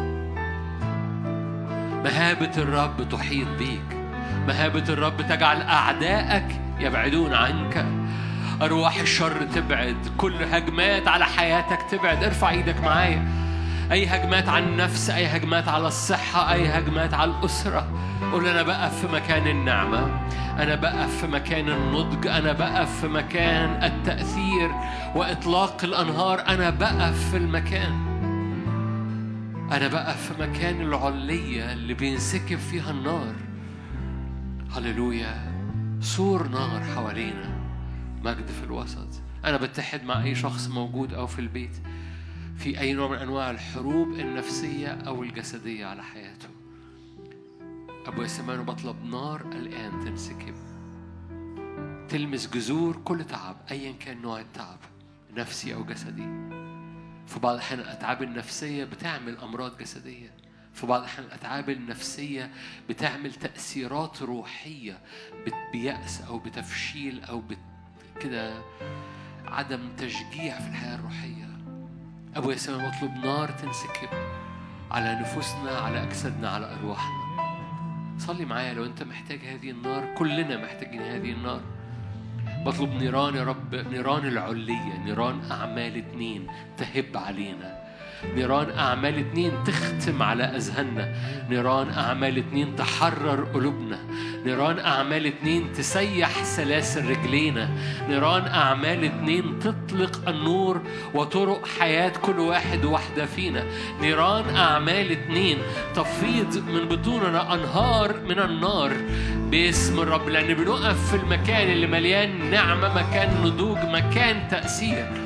مهابة الرب تحيط بيك مهابة الرب تجعل أعدائك يبعدون عنك أرواح الشر تبعد كل هجمات على حياتك تبعد ارفع ايدك معايا أي هجمات على النفس أي هجمات على الصحة أي هجمات على الأسرة قول أنا بقف في مكان النعمة أنا بقف في مكان النضج أنا بقف في مكان التأثير وإطلاق الأنهار أنا بقف في المكان أنا بقف في مكان العلية اللي بينسكب فيها النار هللويا سور نار حوالينا مجد في الوسط أنا بتحد مع أي شخص موجود أو في البيت في أي نوع من أنواع الحروب النفسية أو الجسدية على حياته أبو السمان بطلب نار الآن تنسكب تلمس جذور كل تعب أيا كان نوع التعب نفسي أو جسدي في بعض الأحيان الأتعاب النفسية بتعمل أمراض جسدية في بعض الأحيان الأتعاب النفسية بتعمل تأثيرات روحية بت- بيأس أو بتفشيل أو بت- كده عدم تشجيع في الحياة الروحية أبو يسوع مطلوب نار تنسكب على نفوسنا على أجسادنا على أرواحنا صلي معايا لو أنت محتاج هذه النار كلنا محتاجين هذه النار بطلب نيران يا رب نيران العلية نيران أعمال اتنين تهب علينا نيران أعمال اتنين تختم على أذهاننا نيران أعمال اتنين تحرر قلوبنا نيران أعمال اتنين تسيح سلاسل رجلينا نيران أعمال اتنين تطلق النور وطرق حياة كل واحد وواحدة فينا نيران أعمال اتنين تفيض من بطوننا أنهار من النار باسم الرب لأن بنقف في المكان اللي مليان نعمة مكان نضوج مكان تأثير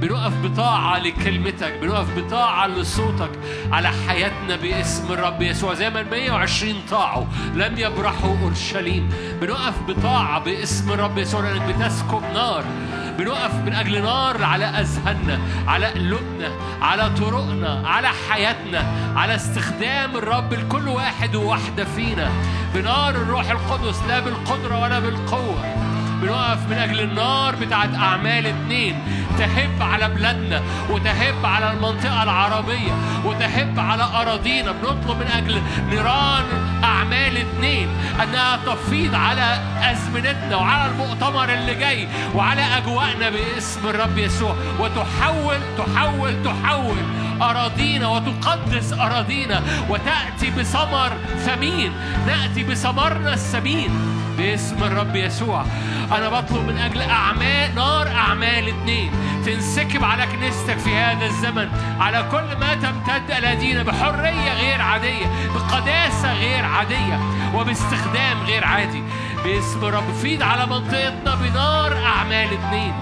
بنقف بطاعة لكلمتك بنقف بطاعة لصوتك على حياتنا باسم الرب يسوع زي ما ال 120 طاعوا لم يبرحوا أورشليم بنقف بطاعة باسم الرب يسوع لأنك بتسكب نار بنقف من أجل نار على أذهاننا على قلوبنا على طرقنا على حياتنا على استخدام الرب لكل واحد وواحدة فينا بنار الروح القدس لا بالقدرة ولا بالقوة بنقف من أجل النار بتاعت أعمال اتنين تهب على بلادنا وتهب على المنطقة العربية وتهب على أراضينا بنطلب من أجل نيران أعمال اتنين أنها تفيض على أزمنتنا وعلى المؤتمر اللي جاي وعلى أجواءنا باسم الرب يسوع وتحول تحول تحول أراضينا وتقدس أراضينا وتأتي بثمر ثمين نأتي بثمرنا الثمين باسم الرب يسوع أنا بطلب من أجل أعمال نار أعمال اتنين تنسكب على كنيستك في هذا الزمن على كل ما تمتد الأدينا بحرية غير عادية بقداسة غير عادية وباستخدام غير عادي باسم الرب فيد على منطقتنا بنار أعمال اتنين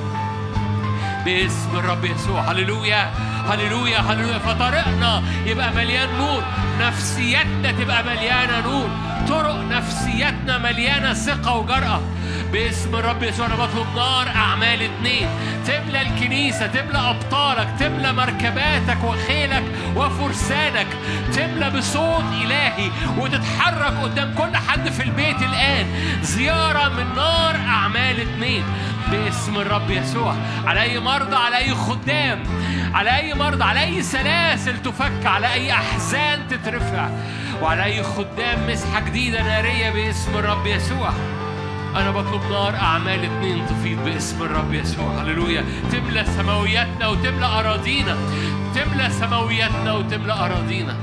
باسم الرب يسوع هللويا هللويا هللويا فطريقنا يبقى مليان نور نفسيتنا تبقى مليانة نور طرق نفسيتنا مليانة ثقة وجرأة باسم الرب يسوع أنا بطلب نار أعمال اتنين تملى الكنيسة تملى أبطالك تملى مركباتك وخيلك وفرسانك تملى بصوت إلهي وتتحرك قدام كل حد في البيت الآن زيارة من نار أعمال اتنين باسم الرب يسوع على أي مرضى على أي خدام على أي مرضى على أي سلاسل تفك على أي أحزان تترفع وعلى أي خدام مسحة جديدة نارية باسم الرب يسوع أنا بطلب نار أعمال اتنين تفيض باسم الرب يسوع هللويا تملى سماوياتنا وتملى أراضينا تملى سماوياتنا وتملى أراضينا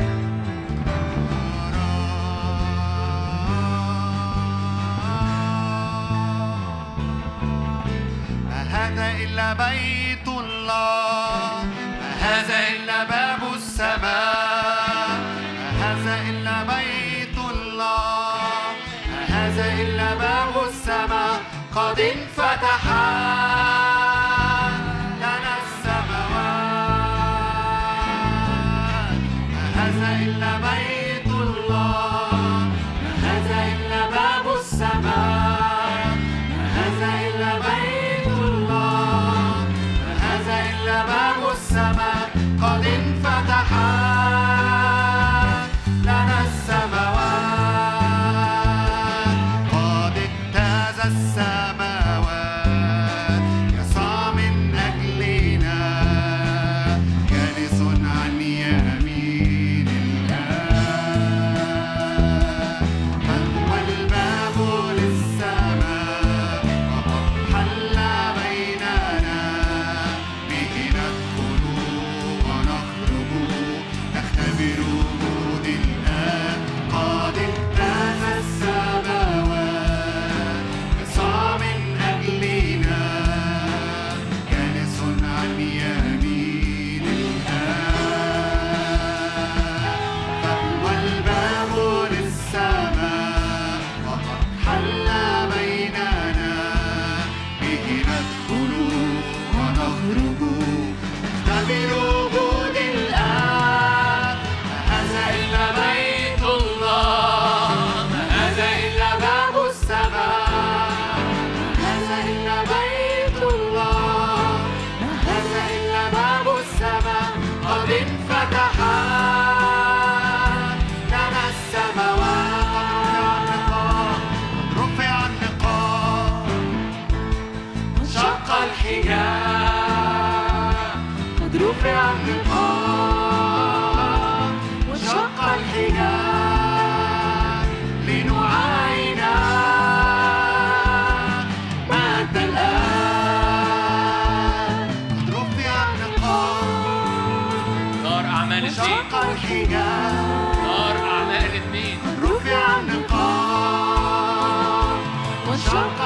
ما هذا إلا بيت الله ما هذا إلا باب السماء ما هذا إلا بيت الله ما هذا إلا باب السماء قد انفتح لنا السماوات ما هذا إلا بيت الله ما هذا إلا باب السماء ما هذا إلا بيت الله ما هذا إلا باب السماء قد انفتح لنا السماوات قد اجتاز السماوات يسعى من أجلنا جالس عن يمين الله فهو الباب للسماء وقد حل بيننا به ندخل ونخرج نختبر وجود الآب قد اجتاز السماوات يسعى من أجلنا جالس عن يمين الآب فهو الباب للسماء وقد حل بيننا به ندخل ونخرج نختبر وجود الآب ما هذا إلا بيت الله ما هذا إلا باب السماء ما هذا إلا بيت الله ما هذا إلا باب السماء قد انفتح لنا السماوات رفع النقاب شق الحجاب قد رفع النقاب وشق الحجاب لنعاين مجد الآن قد رفع النقاب نار أعمال اتنين شق الحجاب نار أعمال اتنين رفع النقاب وانشق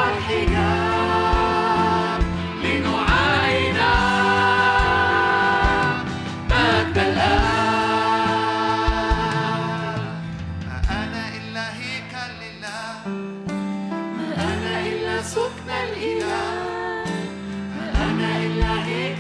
الحجاب لنعاين مجد الآب ما أنا إلا هيكل لله ما أنا إلا سكن الإله ما أنا إلا هيكل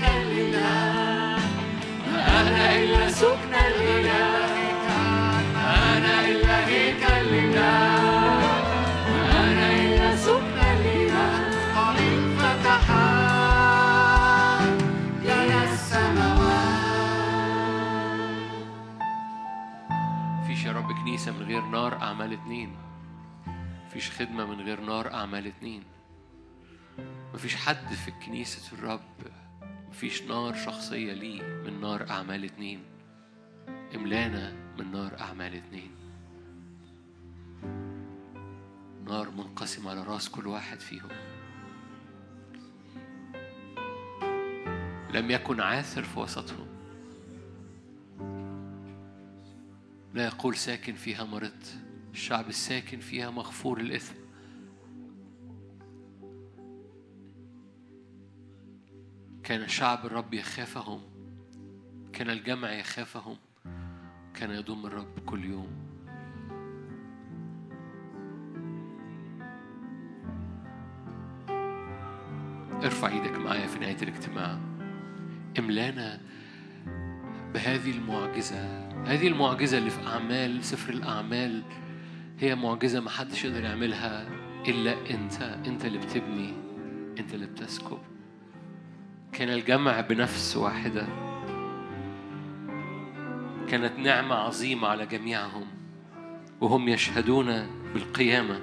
كنيسة من غير نار أعمال اتنين مفيش خدمة من غير نار أعمال اتنين مفيش حد في كنيسة الرب مفيش نار شخصية ليه من نار أعمال اتنين إملانا من نار أعمال اتنين نار منقسمة على راس كل واحد فيهم لم يكن عاثر في وسطهم لا يقول ساكن فيها مرض الشعب الساكن فيها مغفور الإثم كان شعب الرب يخافهم كان الجمع يخافهم كان يضم الرب كل يوم ارفع ايدك معايا في نهاية الاجتماع املانا بهذه المعجزة هذه المعجزة اللي في أعمال سفر الأعمال هي معجزة ما حدش يقدر يعملها إلا أنت أنت اللي بتبني أنت اللي بتسكب كان الجمع بنفس واحدة كانت نعمة عظيمة على جميعهم وهم يشهدون بالقيامة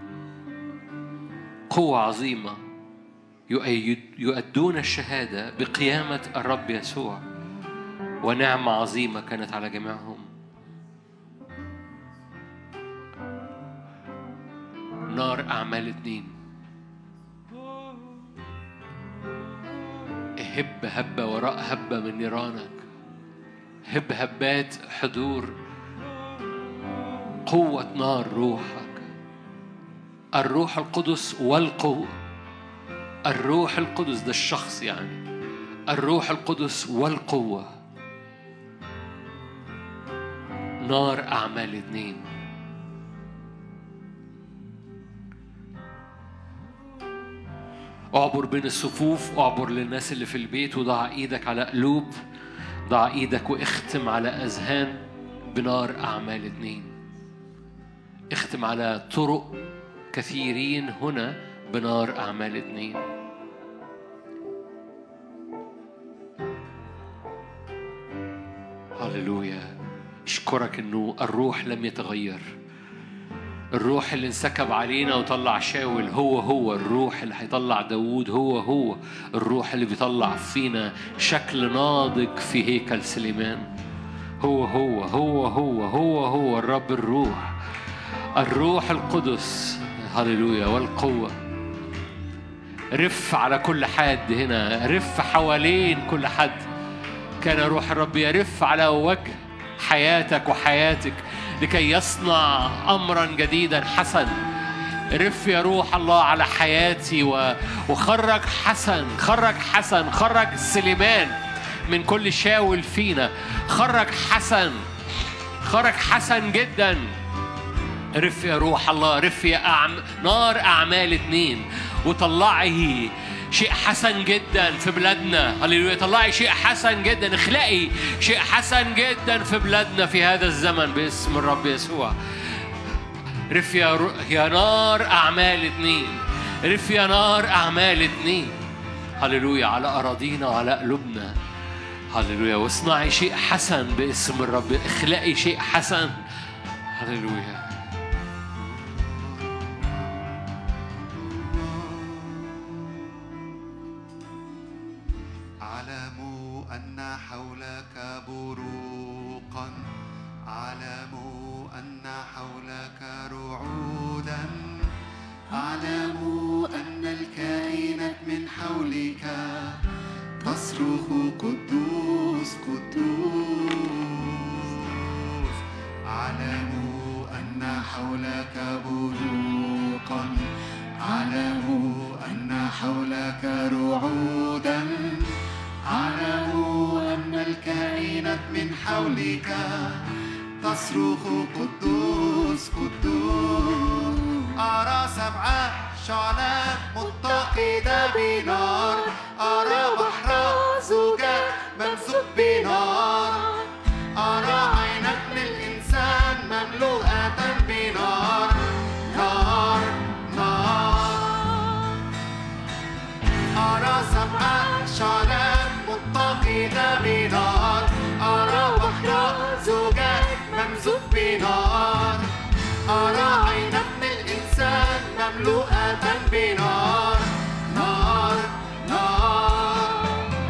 قوة عظيمة يؤيد- يؤدون الشهادة بقيامة الرب يسوع ونعمة عظيمة كانت على جميعهم نار أعمال اتنين هب هبة وراء هبة من نيرانك هب هبات حضور قوة نار روحك الروح القدس والقوة الروح القدس ده الشخص يعني الروح القدس والقوة نار أعمال اتنين اعبر بين الصفوف اعبر للناس اللي في البيت وضع ايدك على قلوب ضع ايدك واختم على اذهان بنار اعمال اتنين اختم على طرق كثيرين هنا بنار اعمال اتنين هللويا اشكرك انه الروح لم يتغير الروح اللي انسكب علينا وطلع شاول هو هو الروح اللي هيطلع داوود هو هو الروح اللي بيطلع فينا شكل ناضج في هيكل سليمان هو هو هو هو هو هو الرب الروح الروح القدس هللويا والقوة رف على كل حد هنا رف حوالين كل حد كان روح الرب يرف على وجه حياتك وحياتك لكي يصنع امرا جديدا حسن رف يا روح الله على حياتي و... وخرج حسن خرج حسن خرج سليمان من كل شاول فينا خرج حسن خرج حسن جدا رف يا روح الله رف يا أعم... نار أعمال اتنين وطلعي شيء حسن جدا في بلادنا هللويا طلعي شيء حسن جدا اخلقي شيء حسن جدا في بلادنا في هذا الزمن باسم الرب يسوع رف يا, رو... يا نار أعمال اتنين رف يا نار أعمال اتنين هللويا على أراضينا وعلى قلوبنا هللويا واصنعي شيء حسن باسم الرب اخلقي شيء حسن هللويا اعلموا أن حولك بروقا اعلموا أن حولك رعودا اعلموا أن الكائنات من حولك تصرخ قدوس قدوس اعلموا أن حولك بروقا اعلموا أن حولك رعودا اعلموا أن الكائنات من حولك تصرخ قدوس قدوس أرى سبع شعلات متقدة بنار أرى بحر زجاج ممسوك بنار أرى عين ابن الإنسان مملوءة بنار نار نار أرى سبع شعلات متقدة بنار أرى بحر زجاج ممسوك بنار بنار نار نار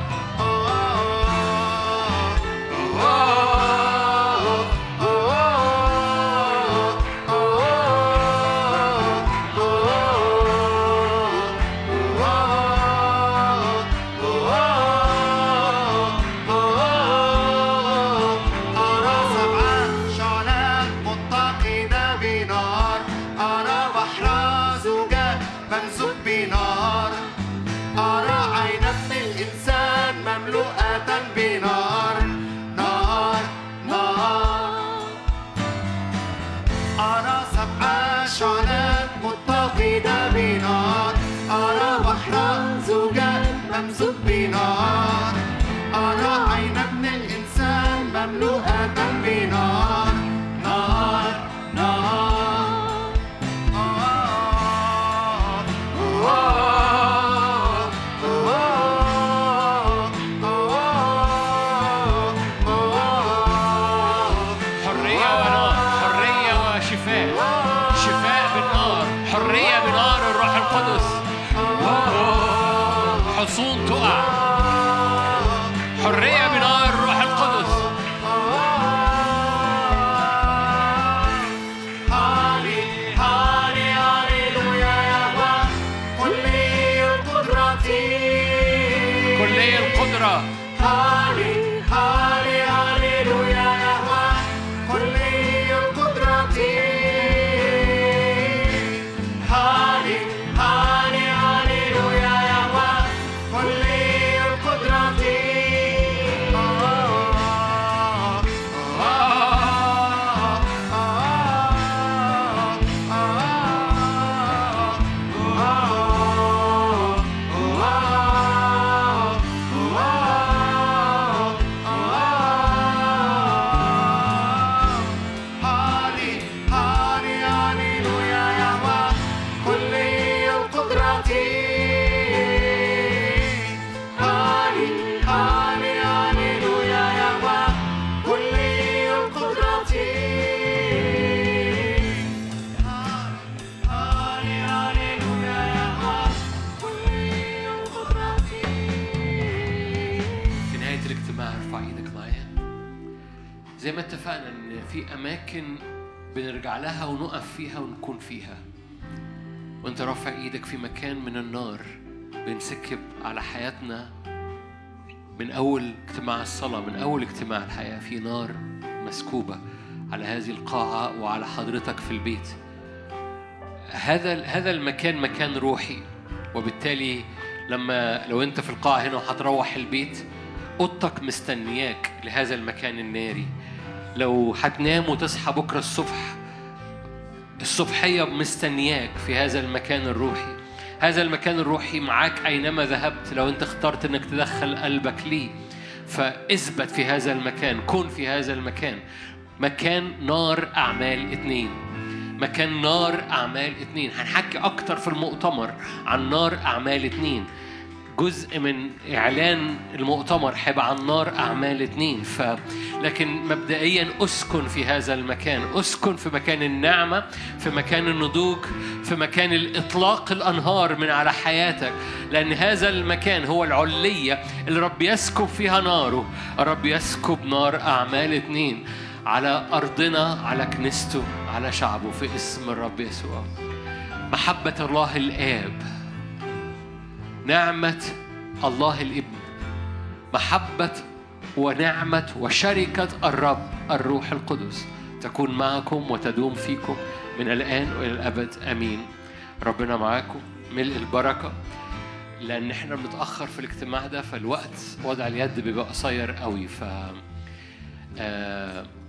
أرى سبع شعلات متقدة بنار أرى بحر زجاج ممزوج بنار أرى عين ابن الإنسان مملوءة بنار نار نار أرى سبع شعلات متقدة بنار أرى بحر زجاج ممزوج بنار أرى عين ابن الإنسان مملوءة بنار نار نار حرية ونار حرية وشفاء شفاء بالنار حرية بنار الروح القدس حصون تقع حرية بنار الروح القدس هالي هالي هاليلويا يا كلي القدرة كلية القدرة هالي هالي هاليلويا يا كلي القدرة هالي هالي هاليلويا يا كلي القدرة هالي هالي هاليلويا يا كلي القدرة هالي هالي هاليلويا يا كلي القدرة هالي هاليلويا يا كلي القدرة في نهاية الاجتماع ارفع ايدك معايا زي ما اتفقنا ان في اماكن بنرجع لها ونقف فيها ونكون فيها وانت رافع ايدك في مكان من النار بينسكب على حياتنا من اول اجتماع الصلاة من اول اجتماع الحياة في نار مسكوبة على هذه القاعة وعلى حضرتك في البيت هذا هذا المكان مكان روحي وبالتالي لما لو انت في القاعة هنا وهتروح البيت اوضتك مستنياك لهذا المكان الناري لو هتنام وتصحى بكرة الصبح الصبحية مستنياك في هذا المكان الروحي هذا المكان الروحي معاك أينما ذهبت لو أنت اخترت أنك تدخل قلبك ليه فاثبت في هذا المكان كن في هذا المكان مكان نار أعمال اتنين مكان نار أعمال اتنين هنحكي أكتر في المؤتمر عن نار أعمال اتنين جزء من إعلان المؤتمر هيبقى عن نار أعمال اتنين ف لكن مبدئيا أسكن في هذا المكان أسكن في مكان النعمة في مكان النضوج في مكان الإطلاق الأنهار من على حياتك لأن هذا المكان هو العلية اللي رب يسكب فيها ناره الرب يسكب نار أعمال اتنين على أرضنا على كنيسته على شعبه في اسم الرب يسوع محبة الله الآب نعمة الله الابن محبة ونعمة وشركة الرب الروح القدس تكون معكم وتدوم فيكم من الآن وإلى الأبد آمين ربنا معاكم ملء البركة لأن احنا بنتأخر في الاجتماع ده فالوقت وضع اليد بيبقى قصير قوي ف آه